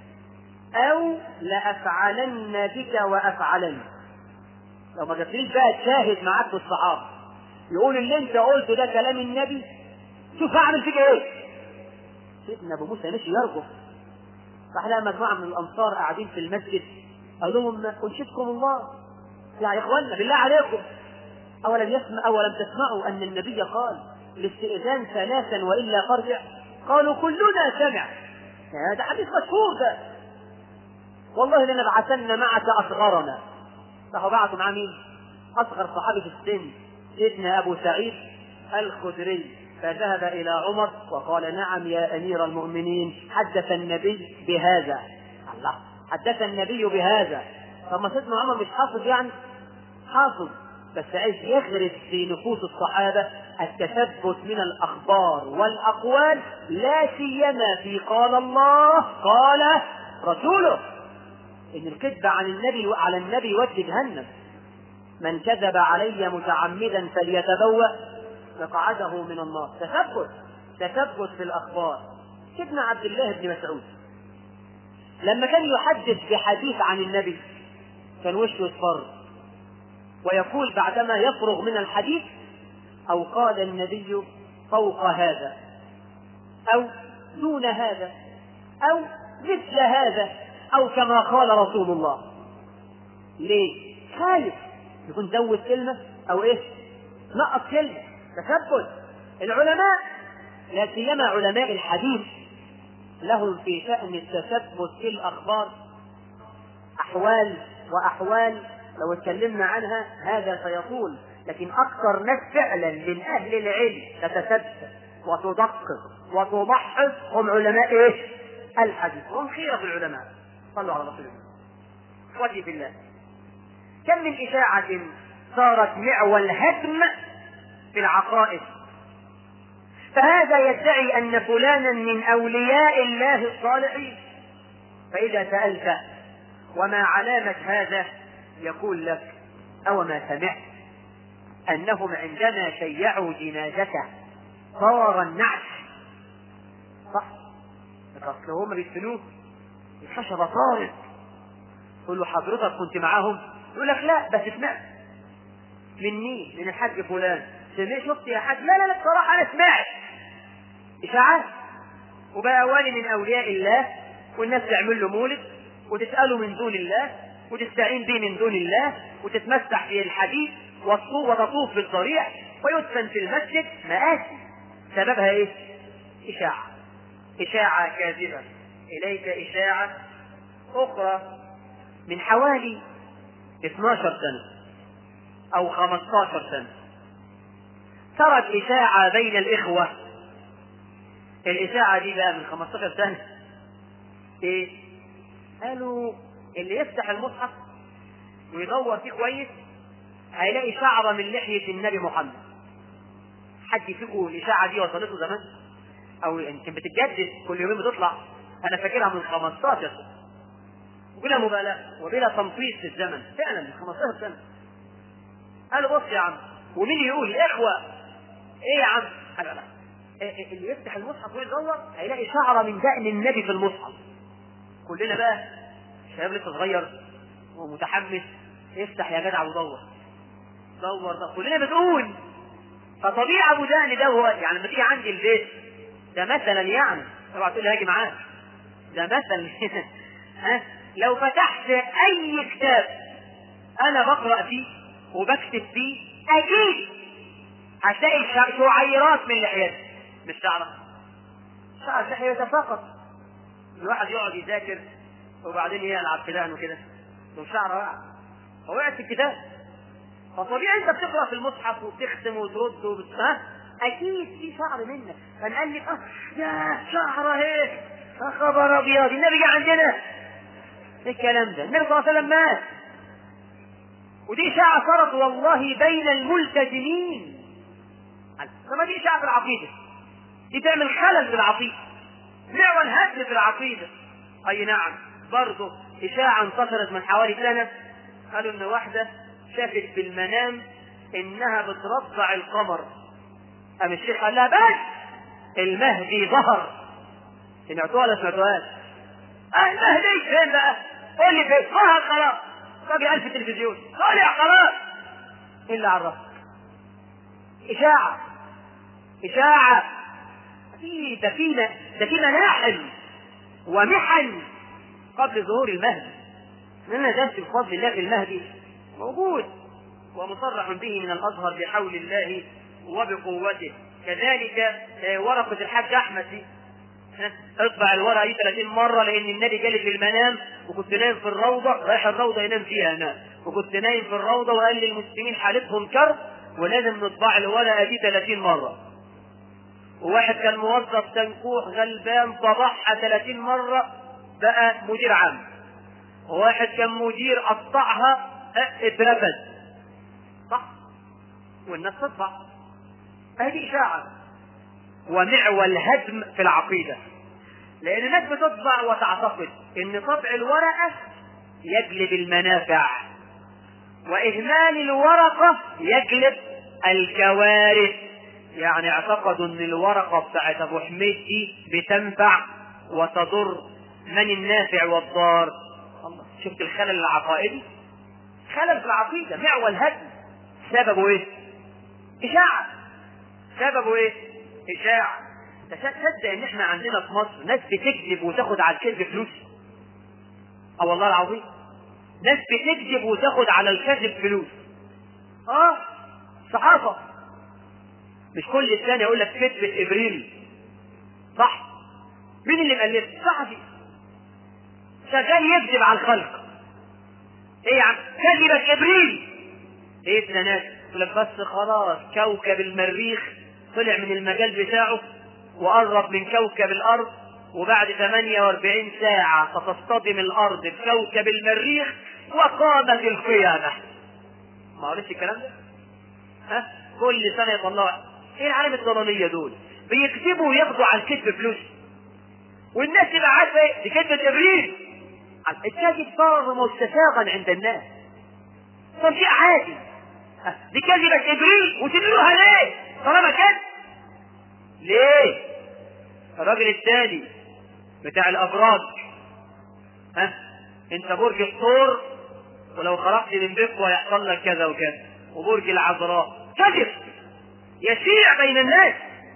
أو لأفعلن بك وأفعلن لو ما جبتليش بقى تشاهد معاك في الصحابة يقول اللي أنت قلته ده كلام النبي شوف هعمل فيك إيه سيدنا أبو موسى مشي يرجف راح لقى مجموعة من الأنصار قاعدين في المسجد قال لهم أنشدكم الله يا إخواننا بالله عليكم أولم يسمع أولم تسمعوا أن النبي قال الاستئذان ثلاثا وإلا فارجع قالوا كلنا سمع هذا حديث مشهور ده والله لنبعثن معك أصغرنا راحوا بعثوا مع مين؟ أصغر صحابي في السن سيدنا أبو سعيد الخدري فذهب إلى عمر وقال نعم يا أمير المؤمنين حدث النبي بهذا الله حدث النبي بهذا طب ما سيدنا عمر مش حافظ يعني حافظ بس عايز يغرس في نفوس الصحابة التثبت من الأخبار والأقوال لا سيما في قال الله قال رسوله إن الكذب عن النبي على النبي يودي جهنم من كذب علي متعمدا فليتبوأ مقعده من النار تثبت تثبت في الأخبار سيدنا عبد الله بن مسعود لما كان يحدث بحديث عن النبي كان وشه يصفر ويقول بعدما يفرغ من الحديث أو قال النبي فوق هذا أو دون هذا أو مثل هذا أو كما قال رسول الله ليه؟ خايف يكون زود كلمة أو إيه؟ نقص كلمة تثبت العلماء لا سيما علماء الحديث لهم في شأن التثبت في الأخبار أحوال وأحوال لو اتكلمنا عنها هذا سيطول لكن أكثر ناس فعلا من أهل العلم تتثبت وتدقق وتضحف هم علماء إيش؟ الحديث هم خيرة العلماء صلوا على رسول الله اخوتي في الله كم من إشاعة صارت معول هدم في العقائد فهذا يدعي أن فلانا من أولياء الله الصالحين فإذا سألت وما علامة هذا يقول لك أو ما سمعت أنهم عندما شيعوا جنازته صار النعش صح أصل هم بيدفنوه الخشبة طارت تقول له حضرتك كنت معاهم يقول لك لا بس سمعت من مين؟ من الحاج فلان سمعت شفت يا حاج لا لا لا بصراحة أنا سمعت إشاعات وبقى والي من أولياء الله والناس تعمل له مولد وتسأله من دون الله وتستعين به من دون الله وتتمسح في الحديث والطوف وتطوف بالضريع ويدفن في المسجد مآسي سببها ايه؟ إشاعة إشاعة كاذبة إليك إشاعة أخرى من حوالي 12 سنة أو 15 سنة صارت إشاعة بين الإخوة الإشاعة دي بقى من 15 سنة إيه؟ قالوا اللي يفتح المصحف ويدور فيه كويس هيلاقي شعرة من لحية النبي محمد حد فيكم الإشاعة دي وصلته زمان أو يمكن بتتجدد كل يومين بتطلع أنا فاكرها من 15 سنة وبلا مبالغة وبلا تنطيط في الزمن فعلا من 15 سنة قالوا بص يا عم ومين يقول الإخوة إيه يا عم؟ قال لا اللي يفتح المصحف ويدور هيلاقي شعرة من دقن النبي في المصحف كلنا بقى شباب لسه صغير ومتحمس افتح يا جدع ودور دور ده كلنا بنقول فطبيعي ابو دقن ده هو يعني لما تيجي عندي البيت ده مثلا يعني اوعى تقول لي هاجي معاك ده مثلا ها لو فتحت اي كتاب انا بقرا فيه وبكتب فيه اكيد هتلاقي شعيرات من لحيتي مش تعرف شعر لحيته فقط الواحد يقعد يذاكر وبعدين يلعب في دهنه كده وشعره وقع فوقعت في الكتاب فطبيعي انت بتقرا في المصحف وبتختم وترد وبت... ها اكيد في شعر منك فنقلب اه يا شعر اهي يا خبر ابيض النبي جه عندنا ايه الكلام ده النبي صلى الله عليه وسلم مات ودي اشاعه صارت والله بين الملتزمين فما دي اشاعه في العقيده دي تعمل خلل في العقيده نعمل هدم في العقيده اي نعم برضه اشاعه انتشرت من حوالي سنه قالوا ان واحده شافت في المنام انها بترضع القمر قام الشيخ قال لها بس المهدي ظهر سمعتوها ولا سمعتوهاش؟ اه المهدي فين بقى؟ قول لي فين؟ ظهر خلاص راجل ألف تلفزيون طالع خلاص ايه اللي عرفك؟ إشاعة إشاعة في ده في ده في مناحل ومحن قبل ظهور المهدي لأن درس بفضل الله في المهدي موجود ومصرح به من الأزهر بحول الله وبقوته كذلك آه، ورقة الحاج أحمد دي ها، اطبع الورقة دي 30 مرة لأن النبي جالي في المنام وكنت نايم في الروضة رايح الروضة ينام فيها أنا وكنت نايم في الروضة وقال للمسلمين حالتهم كرب ولازم نطبع الورقة دي 30 مرة وواحد كان موظف تنكوح غلبان طبعها 30 مرة بقى مدير عام وواحد كان مدير قطعها اه، اترفد صح والناس تطبع هذه إشاعة ومعول هدم في العقيدة لأن الناس بتطبع وتعتقد إن طبع الورقة يجلب المنافع وإهمال الورقة يجلب الكوارث يعني اعتقدوا ان الورقة بتاعت ابو حميد دي بتنفع وتضر من النافع والضار الله شفت الخلل العقائدي خلل في العقيدة معول هدم سببه ايه اشاعة سببه ايه اشاعة تصدق ان احنا عندنا في مصر ناس بتكذب وتاخد على الكذب فلوس اه والله العظيم ناس بتكذب وتاخد على الكذب فلوس اه صحافة مش كل سنة يقول لك كذبة ابريل صح مين اللي مألف صحفي شغال يكذب على الخلق ايه يا عم كذبت ابريل ايه السنة يقول لك بس خلاص كوكب المريخ طلع من المجال بتاعه وقرب من كوكب الارض وبعد 48 ساعة ستصطدم الارض بكوكب المريخ وقامت القيامة ما قريتش الكلام ده؟ ها؟ كل سنة يطلعوا ايه العالم الضلالية دول؟ بيكذبوا وياخدوا على الكذب فلوس والناس تبقى عارفة ايه؟ دي كذبة ابريل الكذب صار مستساغا عند الناس صار شيء عادي ها، دي كذبة ابريل وتدلوها ليه؟ طالما كذب ليه؟ الراجل الثاني بتاع الابراج ها انت برج الثور ولو خرجت من بيتكم هيحصل لك كذا وكذا وبرج العذراء كذب يشيع بين الناس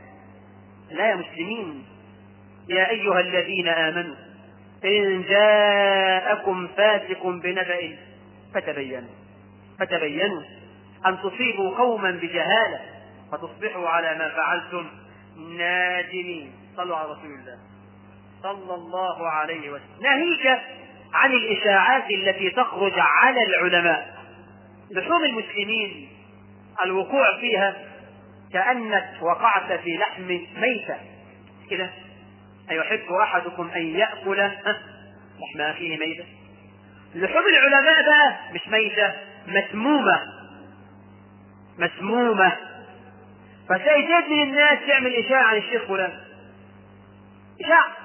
لا يا مسلمين يا ايها الذين امنوا ان جاءكم فاسق بنبأ فتبينوا فتبينوا ان تصيبوا قوما بجهاله فتصبحوا على ما فعلتم نادمين صلوا على رسول الله صلى الله عليه وسلم ناهيك عن الإشاعات التي تخرج على العلماء لحوم المسلمين الوقوع فيها كأنك وقعت في لحم ميتة كده أيحب أحدكم أن يأكل ها، لحم أخيه ميتة لحوم العلماء بقى مش ميتة مسمومة مسمومة فتلاقي زيد من الناس يعمل إشاعة عن الشيخ فلان إشاعة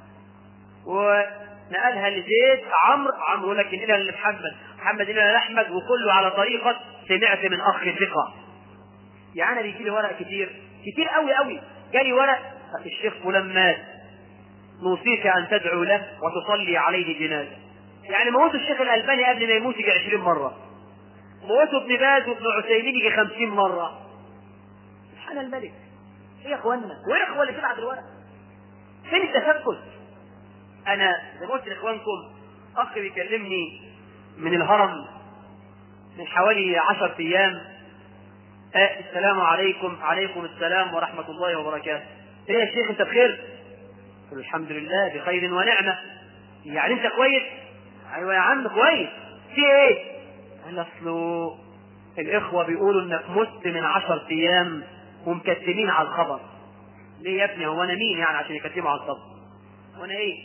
ونقلها لزيد عمرو عمرو يقول لك انقلها لمحمد محمد انقلها لاحمد وكله على طريقه سمعت من اخ ثقه يعني انا بيجي لي ورق كتير كتير قوي قوي جالي ورق الشيخ فلان مات نوصيك ان تدعو له وتصلي عليه جنازه يعني موتوا الشيخ الالباني قبل ما يموت يجي 20 مره موتوا ابن باز وابن عثيمين يجي 50 مره سبحان الملك ايه يا اخوانا وايه الاخوه اللي تبعت الورق فين التثبت انا زي ما قلت لاخوانكم اخ بيكلمني من الهرم من حوالي عشر ايام آه السلام عليكم عليكم السلام ورحمة الله وبركاته ايه يا شيخ انت بخير قلت له الحمد لله بخير ونعمة يعني انت كويس ايوه يا عم كويس في ايه قال اصله الاخوة بيقولوا انك مت من عشر ايام ومكتمين على الخبر ليه يا ابني هو انا مين يعني عشان يكتموا على الخبر وانا ايه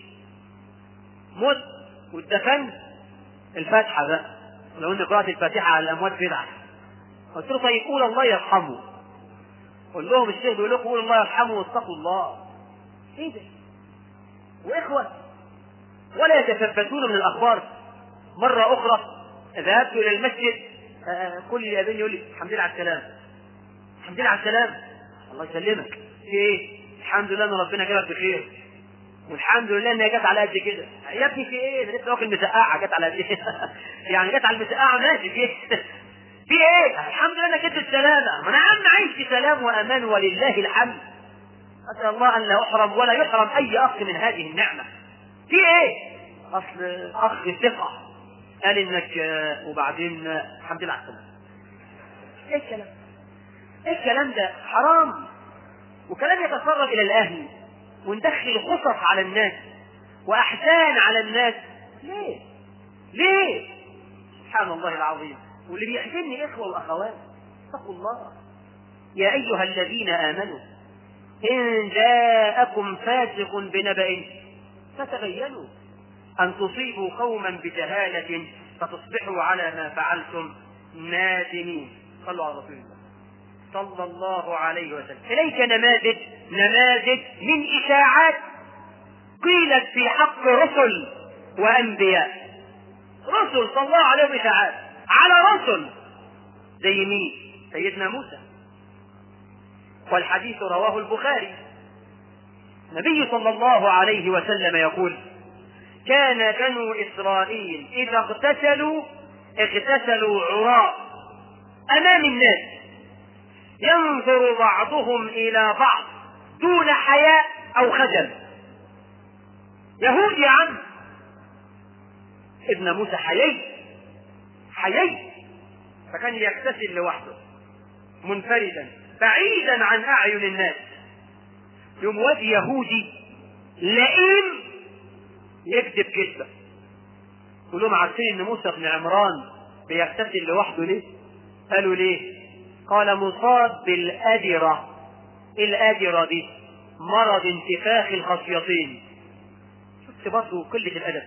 مت واتدفنت الفاتحه بقى لو ان قراءه الفاتحه على الاموات بدعه قلت له طيب قول الله يرحمه قول لهم الشيخ بيقول لكم قول الله يرحمه واتقوا الله ايه ده واخوه ولا يتثبتون من الاخبار مره اخرى ذهبت الى المسجد آه، كل اللي يقابلني يقول لي الحمد لله على السلامه الحمد لله على السلامه الله يسلمك في ايه الحمد لله ان ربنا جابك بخير والحمد لله انها جت على قد كده يا ابني في ايه ده لسه واكل مسقعه جت على قد كده يعني جت على المسقعه ماشي في ايه في ايه الحمد لله انك جبت السلامه ما انا عم عايش في سلام وامان ولله الحمد اسال الله ان لا احرم ولا يحرم اي اخ من هذه النعمه في ايه اصل اخ ثقه قال انك آه، وبعدين آه، الحمد لله على السلامه ايه الكلام ايه الكلام ده حرام وكلام يتسرب الى الاهل وندخل قصص على الناس واحزان على الناس ليه ليه سبحان الله العظيم واللي بيحزنني اخوه واخوات اتقوا الله يا ايها الذين امنوا ان جاءكم فاسق بنبأ فتبينوا ان تصيبوا قوما بجهاله فتصبحوا على ما فعلتم نادمين صلوا على رسول الله صلى الله عليه وسلم إليك نماذج نماذج من إشاعات قيلت في حق رسل وأنبياء رسل صلى الله عليهم إشاعات على رسل زي مين سيدنا موسى والحديث رواه البخاري النبي صلى الله عليه وسلم يقول كان بنو إسرائيل إذا اغتسلوا اغتسلوا عراء أمام الناس ينظر بعضهم إلى بعض دون حياء أو خجل يهود يا عم ابن موسى حيي حيي فكان يغتسل لوحده منفردا بعيدا عن أعين الناس يوم واد يهودي لئيم يكذب كذبة يقول لهم عارفين ان موسى بن عمران بيغتسل لوحده ليه؟ قالوا ليه؟ قال مصاب بالأدرة الأدرة دي مرض انتفاخ الخصيتين شفت برضه قلة الأدب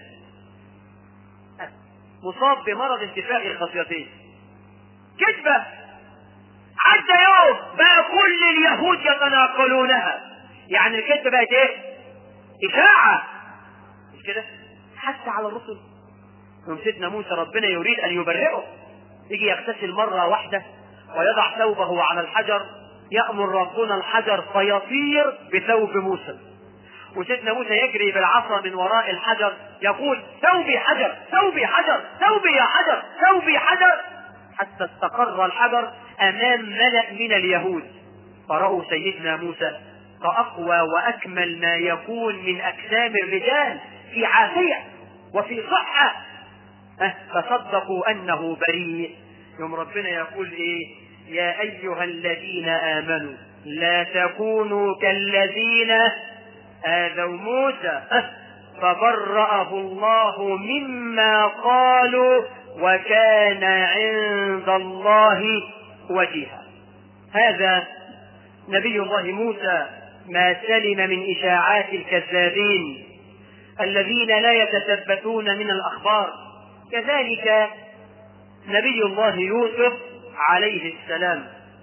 مصاب بمرض انتفاخ الخصيتين كذبة عدى يوم بقى كل اليهود يتناقلونها يعني الكذبة بقت ايه؟ إشاعة مش كده؟ حتى على الرسل يوم سيدنا موسى ربنا يريد أن يبرئه يجي يغتسل مرة واحدة ويضع ثوبه على الحجر يأمر ربنا الحجر فيطير بثوب موسى وسيدنا موسى يجري بالعصا من وراء الحجر يقول ثوبي حجر ثوبي حجر ثوبي يا حجر ثوبي حجر حتى استقر الحجر أمام ملأ من اليهود فرأوا سيدنا موسى كأقوى وأكمل ما يكون من أجسام الرجال في عافية وفي صحة أه، فصدقوا أنه بريء يوم ربنا يقول إيه يا أيها الذين آمنوا لا تكونوا كالذين آذوا موسى أه، فبرأه الله مما قالوا وكان عند الله وجيها هذا نبي الله موسى ما سلم من إشاعات الكذابين الذين لا يتثبتون من الأخبار كذلك نبي الله يوسف عليه السلام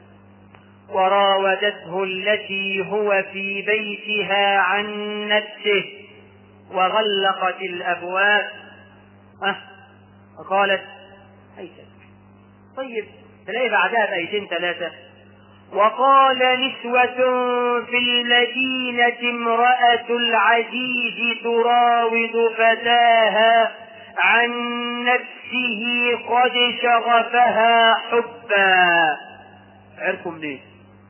وراودته التي هو في بيتها عن نفسه وغلقت الأبواب أه وقالت هيتك طيب تلاقي بعدها بأيتين ثلاثة وقال نسوة في المدينة امرأة العزيز تراود فتاها عن نفسه قد شغفها حبا عرفوا منين؟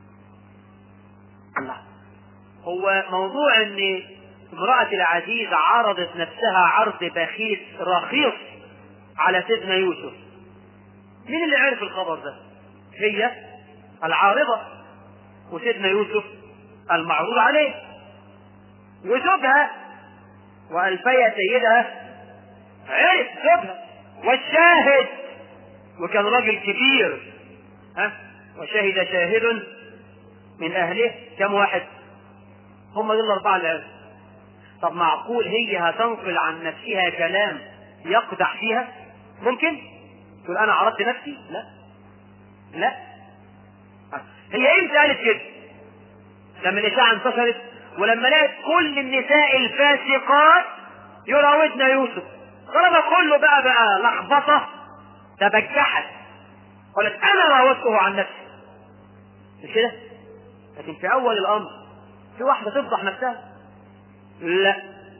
الله هو موضوع ان امرأة العزيز عرضت نفسها عرض بخيل رخيص على سيدنا يوسف مين اللي عرف الخبر ده؟ هي العارضة وسيدنا يوسف المعروض عليه وزوجها وألفية سيدها عرف زوجها والشاهد وكان راجل كبير ها وشهد شاهد من اهله كم واحد هم دول الاربعه اللي قالوا. طب معقول هي هتنقل عن نفسها كلام يقدح فيها ممكن تقول انا عرضت نفسي لا لا هي امتى قالت كده لما الاشاعه انتشرت ولما لقت كل النساء الفاسقات يراودن يوسف طالما كله بقى بقى لخبطه تبجحت قالت انا راودته عن نفسي مش كده لكن في اول الامر في واحده تفضح نفسها لا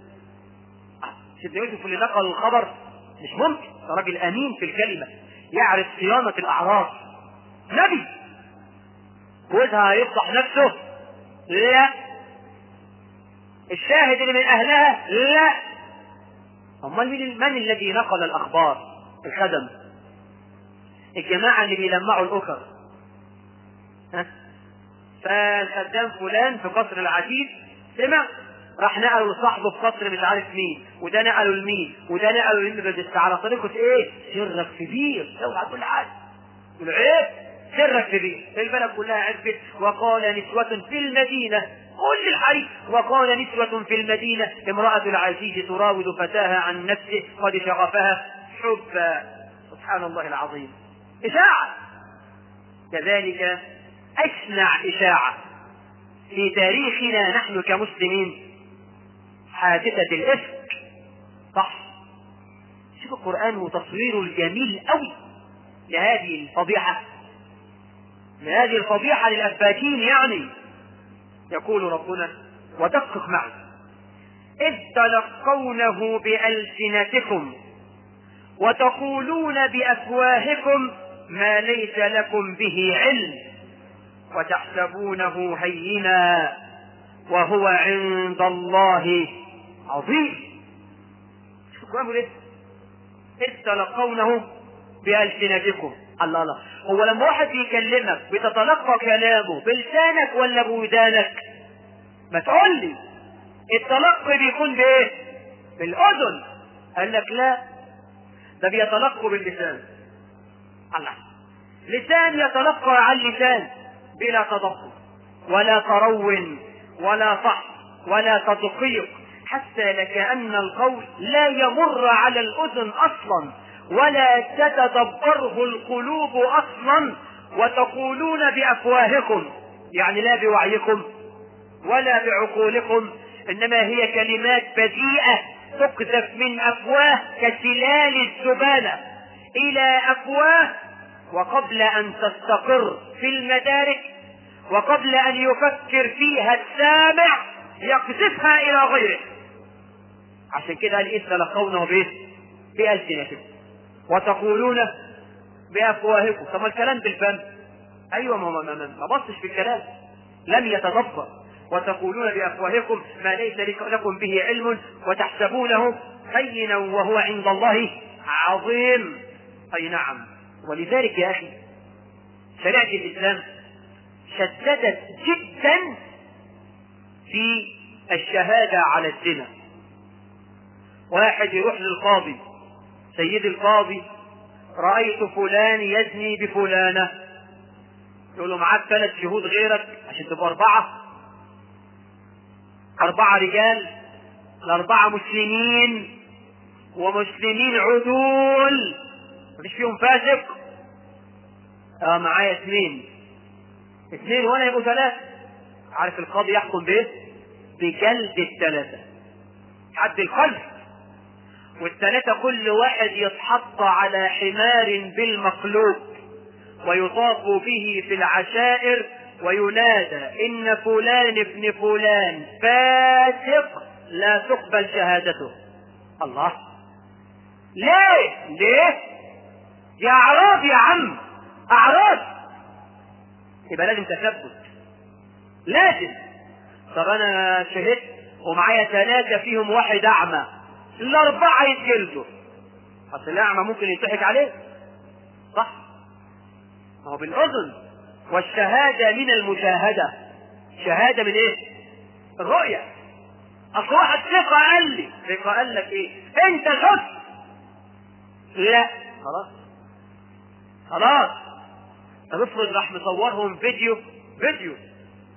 سيدنا يوسف اللي نقل الخبر مش ممكن ده راجل امين في الكلمه يعرف صيانه الاعراض نبي جوزها هيفضح نفسه لا الشاهد اللي من اهلها لا امال مين من الذي نقل الاخبار الخدم الجماعه اللي بيلمعوا الاخر ها فالخدام فلان في قصر العزيز سمع راح نقلوا لصاحبه في قصر مش عارف مين وده نقلوا لمين وده نقلوا لمين بس على طريقه ايه؟ سرك كبير اوعى كل حاجه العيب سرك كبير البلد كلها عرفت وقال نسوة في المدينة كل الحريق وقال نسوة في المدينة امرأة العزيز تراود فتاها عن نفسه قد شغفها حبا سبحان الله العظيم إشاعة كذلك أشنع إشاعة في تاريخنا نحن كمسلمين حادثة الإفك صح شوف القرآن وتصويره الجميل قوي لهذه الفضيحة لهذه الفضيحة للأفاكين يعني يقول ربنا ودقق معي إذ تلقونه بألسنتكم وتقولون بأفواهكم ما ليس لكم به علم وتحسبونه هينا وهو عند الله عظيم شوف القرآن بيقول إيه؟ إذ تلقونه بألسنتكم الله الله هو لما واحد بيكلمك بتتلقى كلامه بلسانك ولا بودانك ما تقول لي التلقي بيكون بايه بالاذن قال لك لا ده بيتلقوا باللسان الله لسان يتلقى عن لسان بلا تدقق ولا ترو ولا فحص ولا تدقيق حتى لكأن القول لا يمر على الأذن أصلا ولا تتدبره القلوب اصلا وتقولون بافواهكم يعني لا بوعيكم ولا بعقولكم انما هي كلمات بديئه تقذف من افواه كسلال الزباله الى افواه وقبل ان تستقر في المدارك وقبل ان يفكر فيها السامع يقذفها الى غيره عشان كده قال إذ تلقونه بايه؟ بألسنتكم وتقولون بافواهكم طب ما الكلام بالفم ايوه ما ما ما, ما بصش في الكلام لم يتدبر وتقولون بافواهكم ما ليس لكم به علم وتحسبونه هينا وهو عند الله عظيم اي نعم ولذلك يا اخي شريعه الاسلام شددت جدا في الشهاده على الزنا واحد يروح للقاضي سيدي القاضي رأيت فلان يزني بفلانة يقول له معاك ثلاث شهود غيرك عشان تبقى أربعة أربعة رجال الأربعة مسلمين ومسلمين عدول مفيش فيهم فاسق اه معايا اثنين اثنين وانا يبقوا ثلاثة عارف القاضي يحكم بايه؟ بجلد الثلاثة حد القلب والثلاثة كل واحد يتحط على حمار بالمقلوب ويطاف به في العشائر وينادى إن فلان ابن فلان فاسق لا تقبل شهادته الله ليه ليه دي أعراض يا عم أعراض يبقى لازم تثبت لازم طب أنا شهدت ومعايا ثلاثة فيهم واحد أعمى الأربعة يتجلدوا أصل الأعمى ممكن يضحك عليه صح ما هو بالأذن والشهادة من المشاهدة شهادة من إيه؟ الرؤية أصل واحد ثقة قال لي ثقة قال لك إيه؟ أنت شفت لا خلاص خلاص طب افرض راح مصورهم فيديو فيديو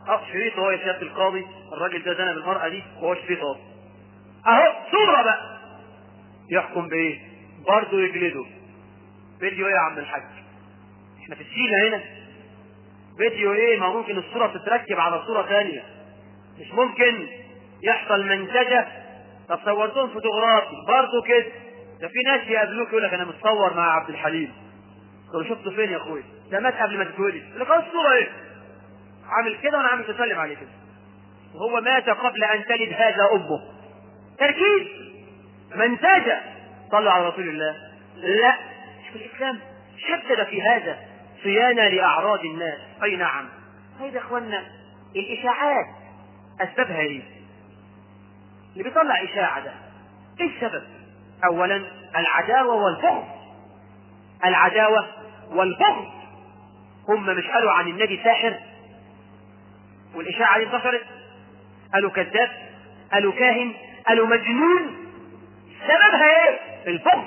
اه شريط هو يا سياده القاضي الراجل ده زنى بالمرأة دي وهو شريط اهو اهو صورة بقى يحكم بايه؟ برضه يجلده فيديو ايه يا عم الحاج؟ احنا في السينا هنا فيديو ايه ما ممكن الصورة تتركب على صورة ثانية مش ممكن يحصل منتجة طب صورتهم فوتوغرافي برضه كده ده في ناس يقابلوك يقول لك انا متصور مع عبد الحليم تقول له شفته فين يا اخويا؟ ده مات قبل ما تتولد يقول لك اه الصورة ايه؟ عامل كده وانا عامل تسلم عليه كده وهو مات قبل ان تلد هذا امه تركيز منتجة صلوا على رسول الله لا شوف الاسلام شدد في هذا صيانة لأعراض الناس أي نعم طيب يا إخوانا الإشاعات أسبابها إيه؟ اللي بيطلع إشاعة ده إيه السبب؟ أولا العداوة والبغض العداوة والبغض هم مش قالوا عن النبي ساحر والإشاعة دي انتشرت قالوا كذاب قالوا كاهن قالوا مجنون سببها ايه؟ البغض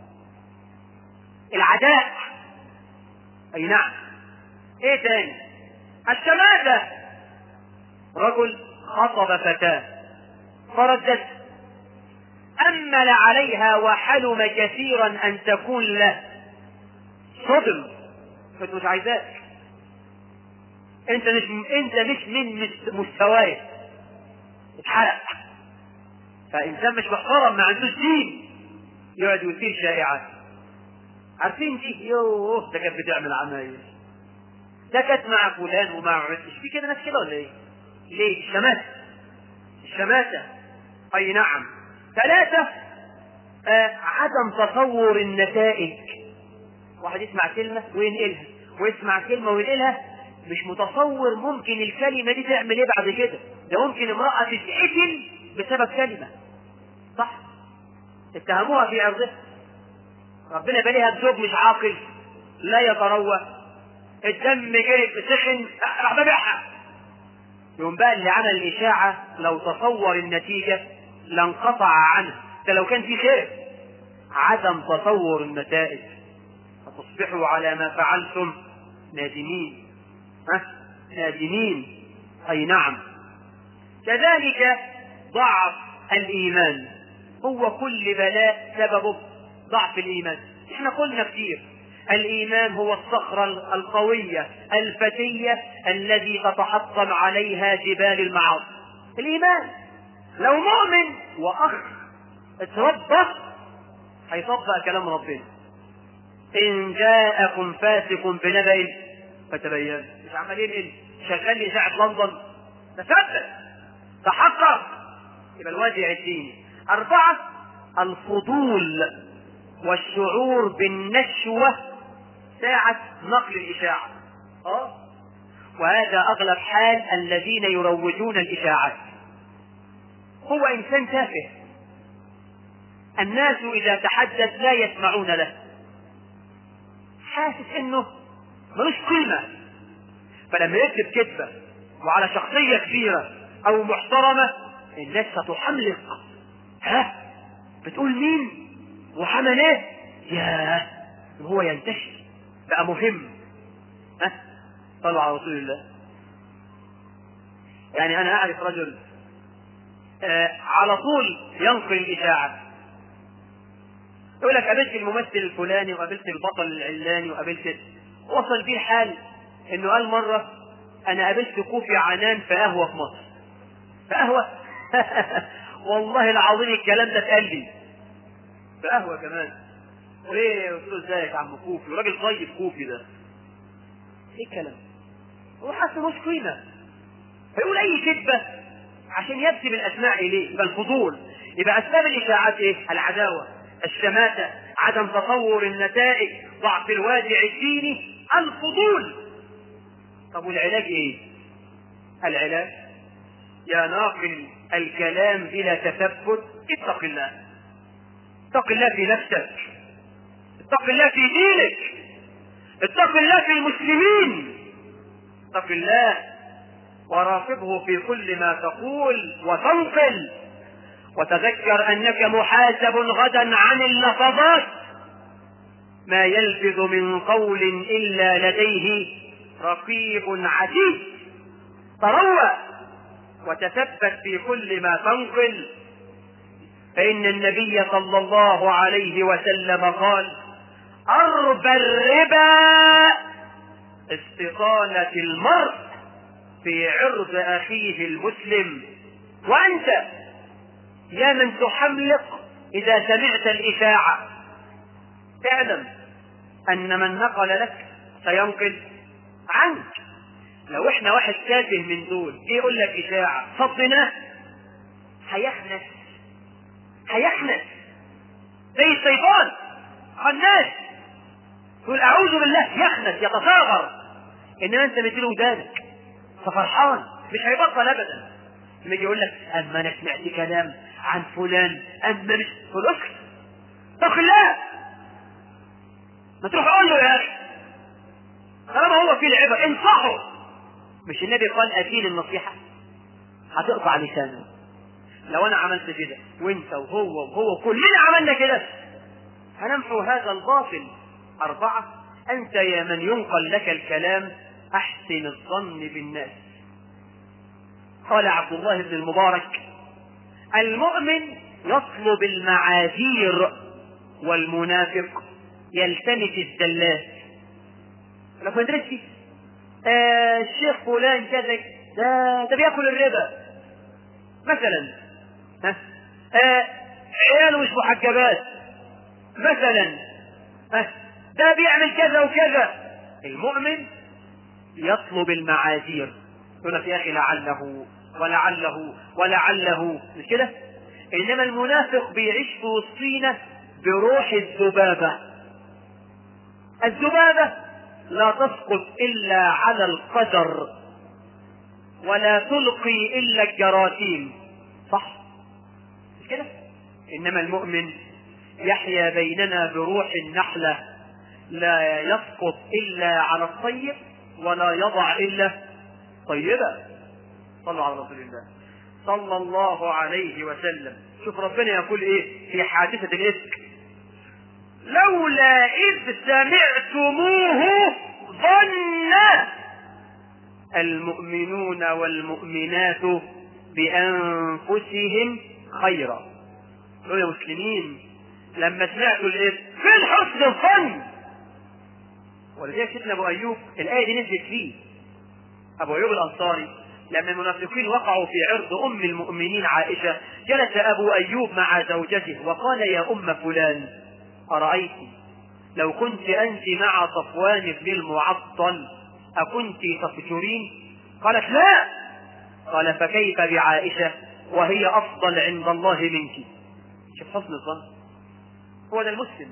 العداء اي نعم ايه تاني الشماتة رجل خطب فتاة فردت أمل عليها وحلم كثيرا أن تكون له صدم كنت مش عايزاك انت مش انت مش من مستواي اتحرق فانسان مش محترم ما عندوش دين يقعد يثير شائعات عارفين دي يوه ده كانت بتعمل عمايل ده كانت مع فلان ومع مش في كده ناس كده ولا ايه؟ ليه؟ الشماتة الشماتة اي نعم ثلاثة آه عدم تصور النتائج واحد يسمع كلمة وينقلها ويسمع كلمة وينقلها مش متصور ممكن الكلمة دي تعمل ايه بعد كده ده ممكن امرأة تتقتل بسبب كلمة صح اتهموها في عرضها ربنا بالها بزوج مش عاقل لا يتروى الدم جري سخن راح ببيعها يوم بقى اللي عمل الإشاعة لو تصور النتيجة لانقطع عنه ده لو كان في خير عدم تصور النتائج فتصبحوا على ما فعلتم نادمين ها نادمين أي نعم كذلك ضعف الإيمان هو كل بلاء سببه ضعف الإيمان احنا قلنا كثير الإيمان هو الصخرة القوية الفتية الذي تتحطم عليها جبال المعاصي الإيمان لو مؤمن وأخ اتربى هيطبق كلام ربنا إن جاءكم فاسق بنبأ فتبين مش عمالين إيه شغال لي إذاعة لندن تثبت تحقق يبقى الوازع الديني أربعة الفضول والشعور بالنشوة ساعة نقل الإشاعة أه؟ وهذا أغلب حال الذين يروجون الإشاعات هو إنسان تافه الناس إذا تحدث لا يسمعون له حاسس إنه ملوش قيمة فلما يكتب كذبة وعلى شخصية كبيرة أو محترمة الناس ستحملق ها بتقول مين وحمل ايه ياه هو ينتشر بقى مهم ها صلوا على رسول الله يعني انا اعرف رجل آه على طول ينقل الاشاعه يقول لك قابلت الممثل الفلاني وقابلت البطل العلاني وقابلت وصل بيه الحال انه قال مره انا قابلت كوفي عنان في قهوه في مصر في قهوه والله العظيم الكلام ده اتقال لي في قهوه كمان وليه قلت له ازيك يا عم كوفي وراجل طيب كوفي ده ايه الكلام هو حاسس مش قيمه فيقول اي كذبه عشان يكتب الاسماء اليه يبقى الفضول يبقى اسباب الاشاعات ايه العداوه الشماتة عدم تصور النتائج ضعف الوازع الديني الفضول طب والعلاج ايه العلاج يا ناقل الكلام بلا تثبت اتق الله اتق الله في نفسك اتق الله في دينك اتق الله في المسلمين اتق الله وراقبه في كل ما تقول وتنقل وتذكر انك محاسب غدا عن اللفظات ما يلفظ من قول الا لديه رقيب عتيد تروى وتثبت في كل ما تنقل فإن النبي صلى الله عليه وسلم قال أربى الربا استطالة المرء في عرض أخيه المسلم وأنت يا من تحملق إذا سمعت الإشاعة اعلم أن من نقل لك سينقل عنك لو احنا واحد تافه من دول ايه يقول لك إشاعة صدناه هيخنس هيخنس زي الشيطان خناس تقول أعوذ بالله يخنس يتصاغر إنما أنت مديله ودانك ففرحان مش هيبطل أبدا لما يجي يقول لك أما أنا سمعت كلام عن فلان أما مش تقول اسكت اتق الله ما تروح قول له يا أخي طالما هو فيه العبر انصحه مش النبي قال أكيد النصيحة هتقطع لسانه لو أنا عملت كده وأنت وهو وهو كلنا عملنا كده هنمحو هذا الباطل أربعة أنت يا من ينقل لك الكلام أحسن الظن بالناس قال عبد الله بن المبارك المؤمن يطلب المعاذير والمنافق يلتمس الزلات لو كنت رسي آه الشيخ فلان كذا ده ده بياكل الربا مثلا ها آه عياله مش محجبات مثلا ها ده بيعمل كذا وكذا المؤمن يطلب المعاذير يقول لك يا اخي لعله ولعله ولعله مش كده انما المنافق بيعيش في وسطينا بروح الذبابه الذبابه لا تسقط الا على القدر ولا تلقي الا الجراثيم صح مش كده انما المؤمن يحيا بيننا بروح النحله لا يسقط الا على الطيب ولا يضع الا طيبا صلوا على رسول الله صلى الله عليه وسلم شوف ربنا يقول ايه في حادثة الإفك لولا إذ سمعتموه ظن المؤمنون والمؤمنات بأنفسهم خيرا قالوا يا مسلمين لما سمعتوا الإفك فين حسن الظن ولذلك سيدنا أبو أيوب الآية دي نزلت فيه أبو أيوب الأنصاري لما المنافقين وقعوا في عرض أم المؤمنين عائشة جلس أبو أيوب مع زوجته وقال يا أم فلان أرأيت لو كنت أنت مع صفوان بن المعطل أكنت تفجرين قالت لا قال فكيف بعائشة وهي أفضل عند الله منك شوف حسن الظن هو ده المسلم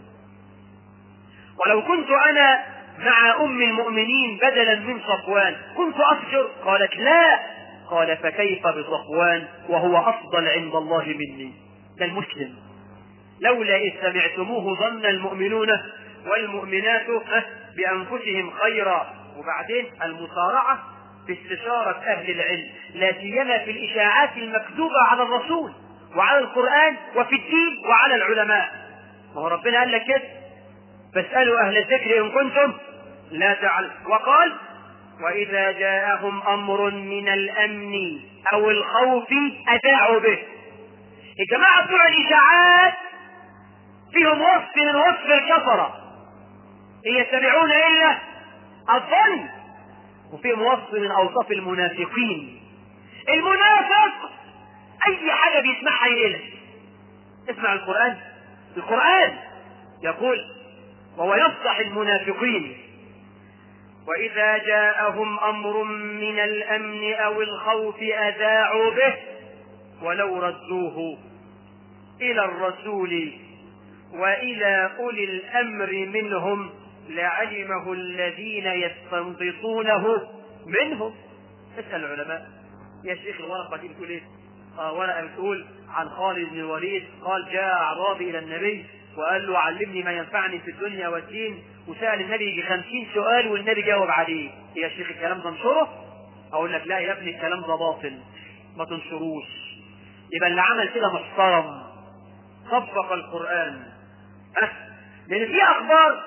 ولو كنت أنا مع أم المؤمنين بدلا من صفوان كنت أفجر قالت لا قال فكيف بصفوان وهو أفضل عند الله مني ده المسلم لولا إذ سمعتموه ظن المؤمنون والمؤمنات بأنفسهم خيرا وبعدين المصارعة في استشارة أهل العلم لا سيما في الإشاعات المكذوبة على الرسول وعلى القرآن وفي الدين وعلى العلماء وهو ربنا قال لك كده فاسألوا أهل الذكر إن كنتم لا تعلم وقال وإذا جاءهم أمر من الأمن أو الخوف أذاعوا به الجماعة بتوع الإشاعات فيهم وصف من وصف الكفرة إن يتبعون إلا الظن وفيهم وصف من أوصاف المنافقين المنافق أي حاجة بيسمعها ينقلها اسمع القرآن القرآن يقول وهو يفضح المنافقين وإذا جاءهم أمر من الأمن أو الخوف أذاعوا به ولو ردوه إلى الرسول وإلى أولي الأمر منهم لعلمه الذين يستنبطونه منهم اسأل العلماء يا شيخ الورقة دي بتقول ايه؟ آه ورقة بتقول عن خالد بن الوليد قال جاء أعرابي إلى النبي وقال له علمني ما ينفعني في الدنيا والدين وسأل النبي يجي خمسين سؤال والنبي جاوب عليه يا شيخ الكلام ده انشره أقول لك لا يا ابني الكلام ده باطل ما تنشروش يبقى اللي عمل كده محترم طبق القرآن أه؟ لأن في أخبار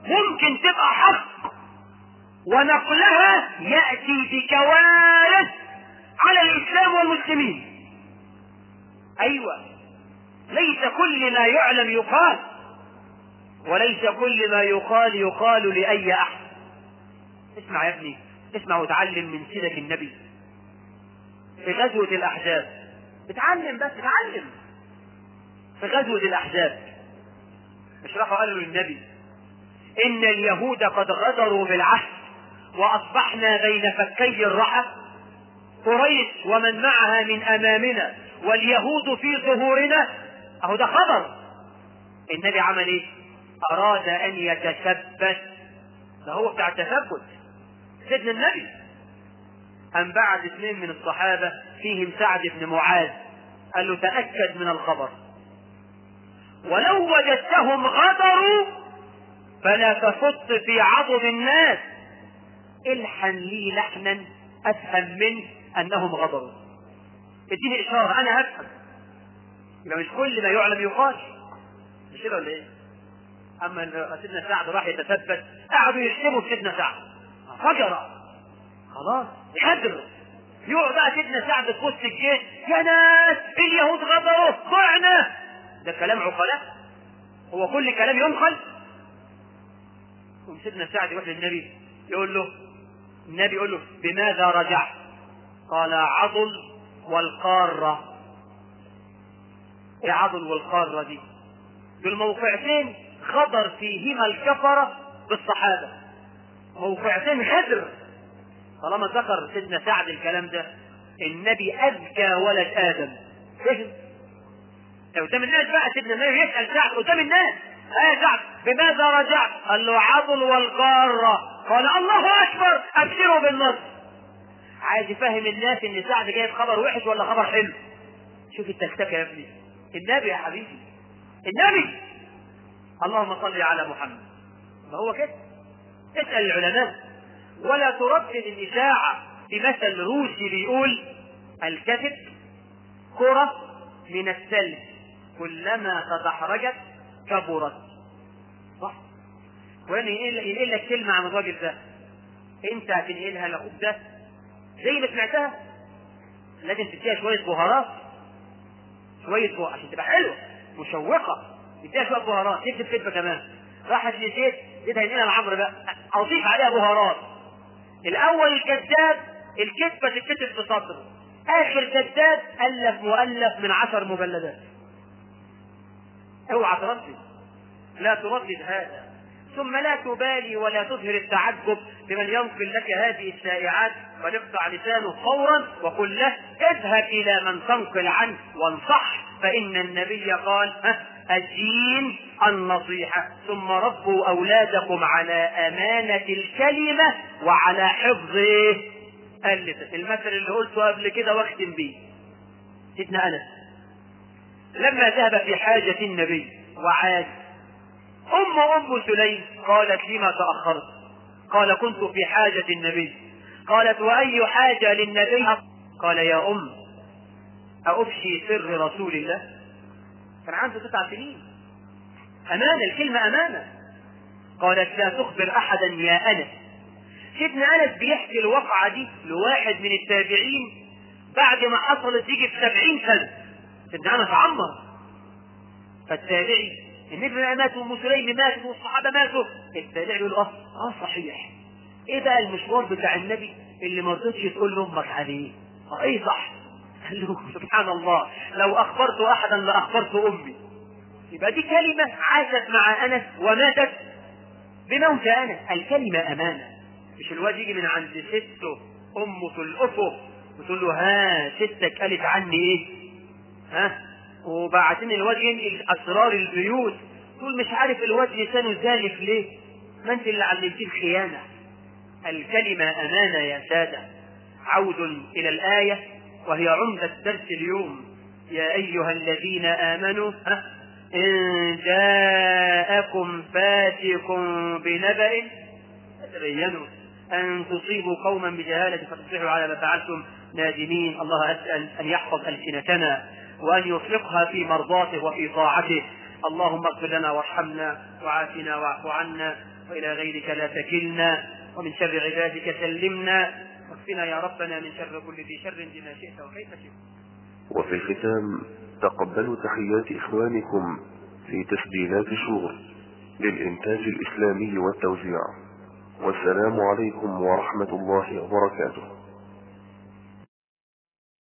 ممكن تبقى حق ونقلها يأتي بكوارث على الإسلام والمسلمين أيوة ليس كل ما يعلم يقال وليس كل ما يقال يقال لأي أحد اسمع يا ابني اسمع وتعلم من سيرة النبي في غزوة الأحزاب اتعلم بس اتعلم في غزوة الأحزاب مش راحوا قالوا للنبي إن اليهود قد غدروا بالعهد وأصبحنا بين فكي الرحى قريش ومن معها من أمامنا واليهود في ظهورنا أهو ده خبر النبي عمل إيه؟ أراد أن يتثبت ده هو بتاع التثبت سيدنا النبي أن بعد اثنين من الصحابة فيهم سعد بن معاذ قال له تأكد من الخبر ولو وجدتهم غدروا فلا تفط في عضد الناس الحن لي لحنا افهم منه انهم غدروا اديني اشاره انا هفهم يبقى مش كل ما يعلم يقال مش كده ولا ايه؟ اما ان سيدنا سعد راح يتثبت قعدوا يشتموا في سيدنا سعد فجر خلاص غدر يقعد بقى سيدنا سعد في وسط الجيش يا ناس اليهود غدروا ضعنا ده كلام عقلاء هو كل كلام ينقل يقوم سيدنا سعد يروح للنبي يقول له النبي يقول له بماذا رجعت قال عضل والقارة ايه عضل والقارة دي دول موقعتين خضر فيهما الكفرة بالصحابة موقعتين خضر طالما ذكر سيدنا سعد الكلام ده النبي أذكى ولد آدم فهم قدام الناس بقى سيدنا النبي يسأل سعد قدام الناس ايه سعد بماذا رجعت؟ قال له عضل والقارة قال الله أكبر أبشروا بالنصر عايز يفهم الناس ان سعد جايب خبر وحش ولا خبر حلو شوف التكتكه يا ابني النبي يا حبيبي النبي اللهم صل على محمد ما هو كده اسال العلماء ولا تردد الاشاعه بمثل روسي بيقول الكذب كره من الثلج كلما تدحرجت كبرت صح وين ينقل لك كلمه عن الراجل ده انت هتنقلها لاخوك ده زي ما سمعتها لازم تديها شويه بهارات شويه بهارات عشان تبقى حلوه مشوقه تديها شويه بهارات تكتب كتبه كمان راحت لزيت زيت هينقلها لعمرو بقى اضيف عليها بهارات الاول الكذاب الكذبه تتكتب في سطر اخر كذاب الف مؤلف من عشر مبلدات اوعى تردد لا تردد هذا ثم لا تبالي ولا تظهر التعجب بمن ينقل لك هذه الشائعات بل اقطع لسانه فورا وقل له اذهب الى من تنقل عنه وانصح فان النبي قال ها الدين النصيحة ثم ربوا أولادكم على أمانة الكلمة وعلى حفظ اللسان المثل اللي قلته قبل كده واختم بيه سيدنا أنس لما ذهب في حاجة النبي وعاد أم أم سليم قالت لما تأخرت قال كنت في حاجة النبي قالت وأي حاجة للنبي قال يا أم أفشي سر رسول الله كان عنده تسع سنين أمانة الكلمة أمانة قالت لا تخبر أحدا يا أنس سيدنا أنس بيحكي الواقعة دي لواحد من التابعين بعد ما حصلت يجي في سبعين سنة سيدنا أنس عمر فالتابعي النبي مات وام سليم مات والصحابه ماتوا التابعي يقول اه اه صحيح ايه بقى المشوار بتاع النبي اللي ما رضيتش تقول لامك عليه اه ايه صح قال له سبحان الله لو اخبرت احدا لاخبرت امي يبقى دي كلمه عاشت مع انس وماتت بموت انس الكلمه امانه مش الواد يجي من عند سته امه تلقفه وتقول له ها ستك قالت عني ايه ها وبعدين الواد ينقل اسرار البيوت تقول مش عارف الواد لسانه زالف ليه ما انت اللي علمتيه الخيانه الكلمه امانه يا ساده عود الى الايه وهي عمده درس اليوم يا ايها الذين امنوا ها ان جاءكم فاتق بنبأ فتبينوا ان تصيبوا قوما بجهاله فتصبحوا على ما فعلتم نادمين الله اسال ان يحفظ السنتنا وأن يطلقها في مرضاته وفي طاعته اللهم اغفر لنا وارحمنا وعافنا واعف عنا وإلى غيرك لا تكلنا ومن شر عبادك سلمنا واكفنا يا ربنا من شر كل ذي شر بما شئت وكيف شئت وفي الختام تقبلوا تحيات إخوانكم في تسجيلات شور للإنتاج الإسلامي والتوزيع والسلام عليكم ورحمة الله وبركاته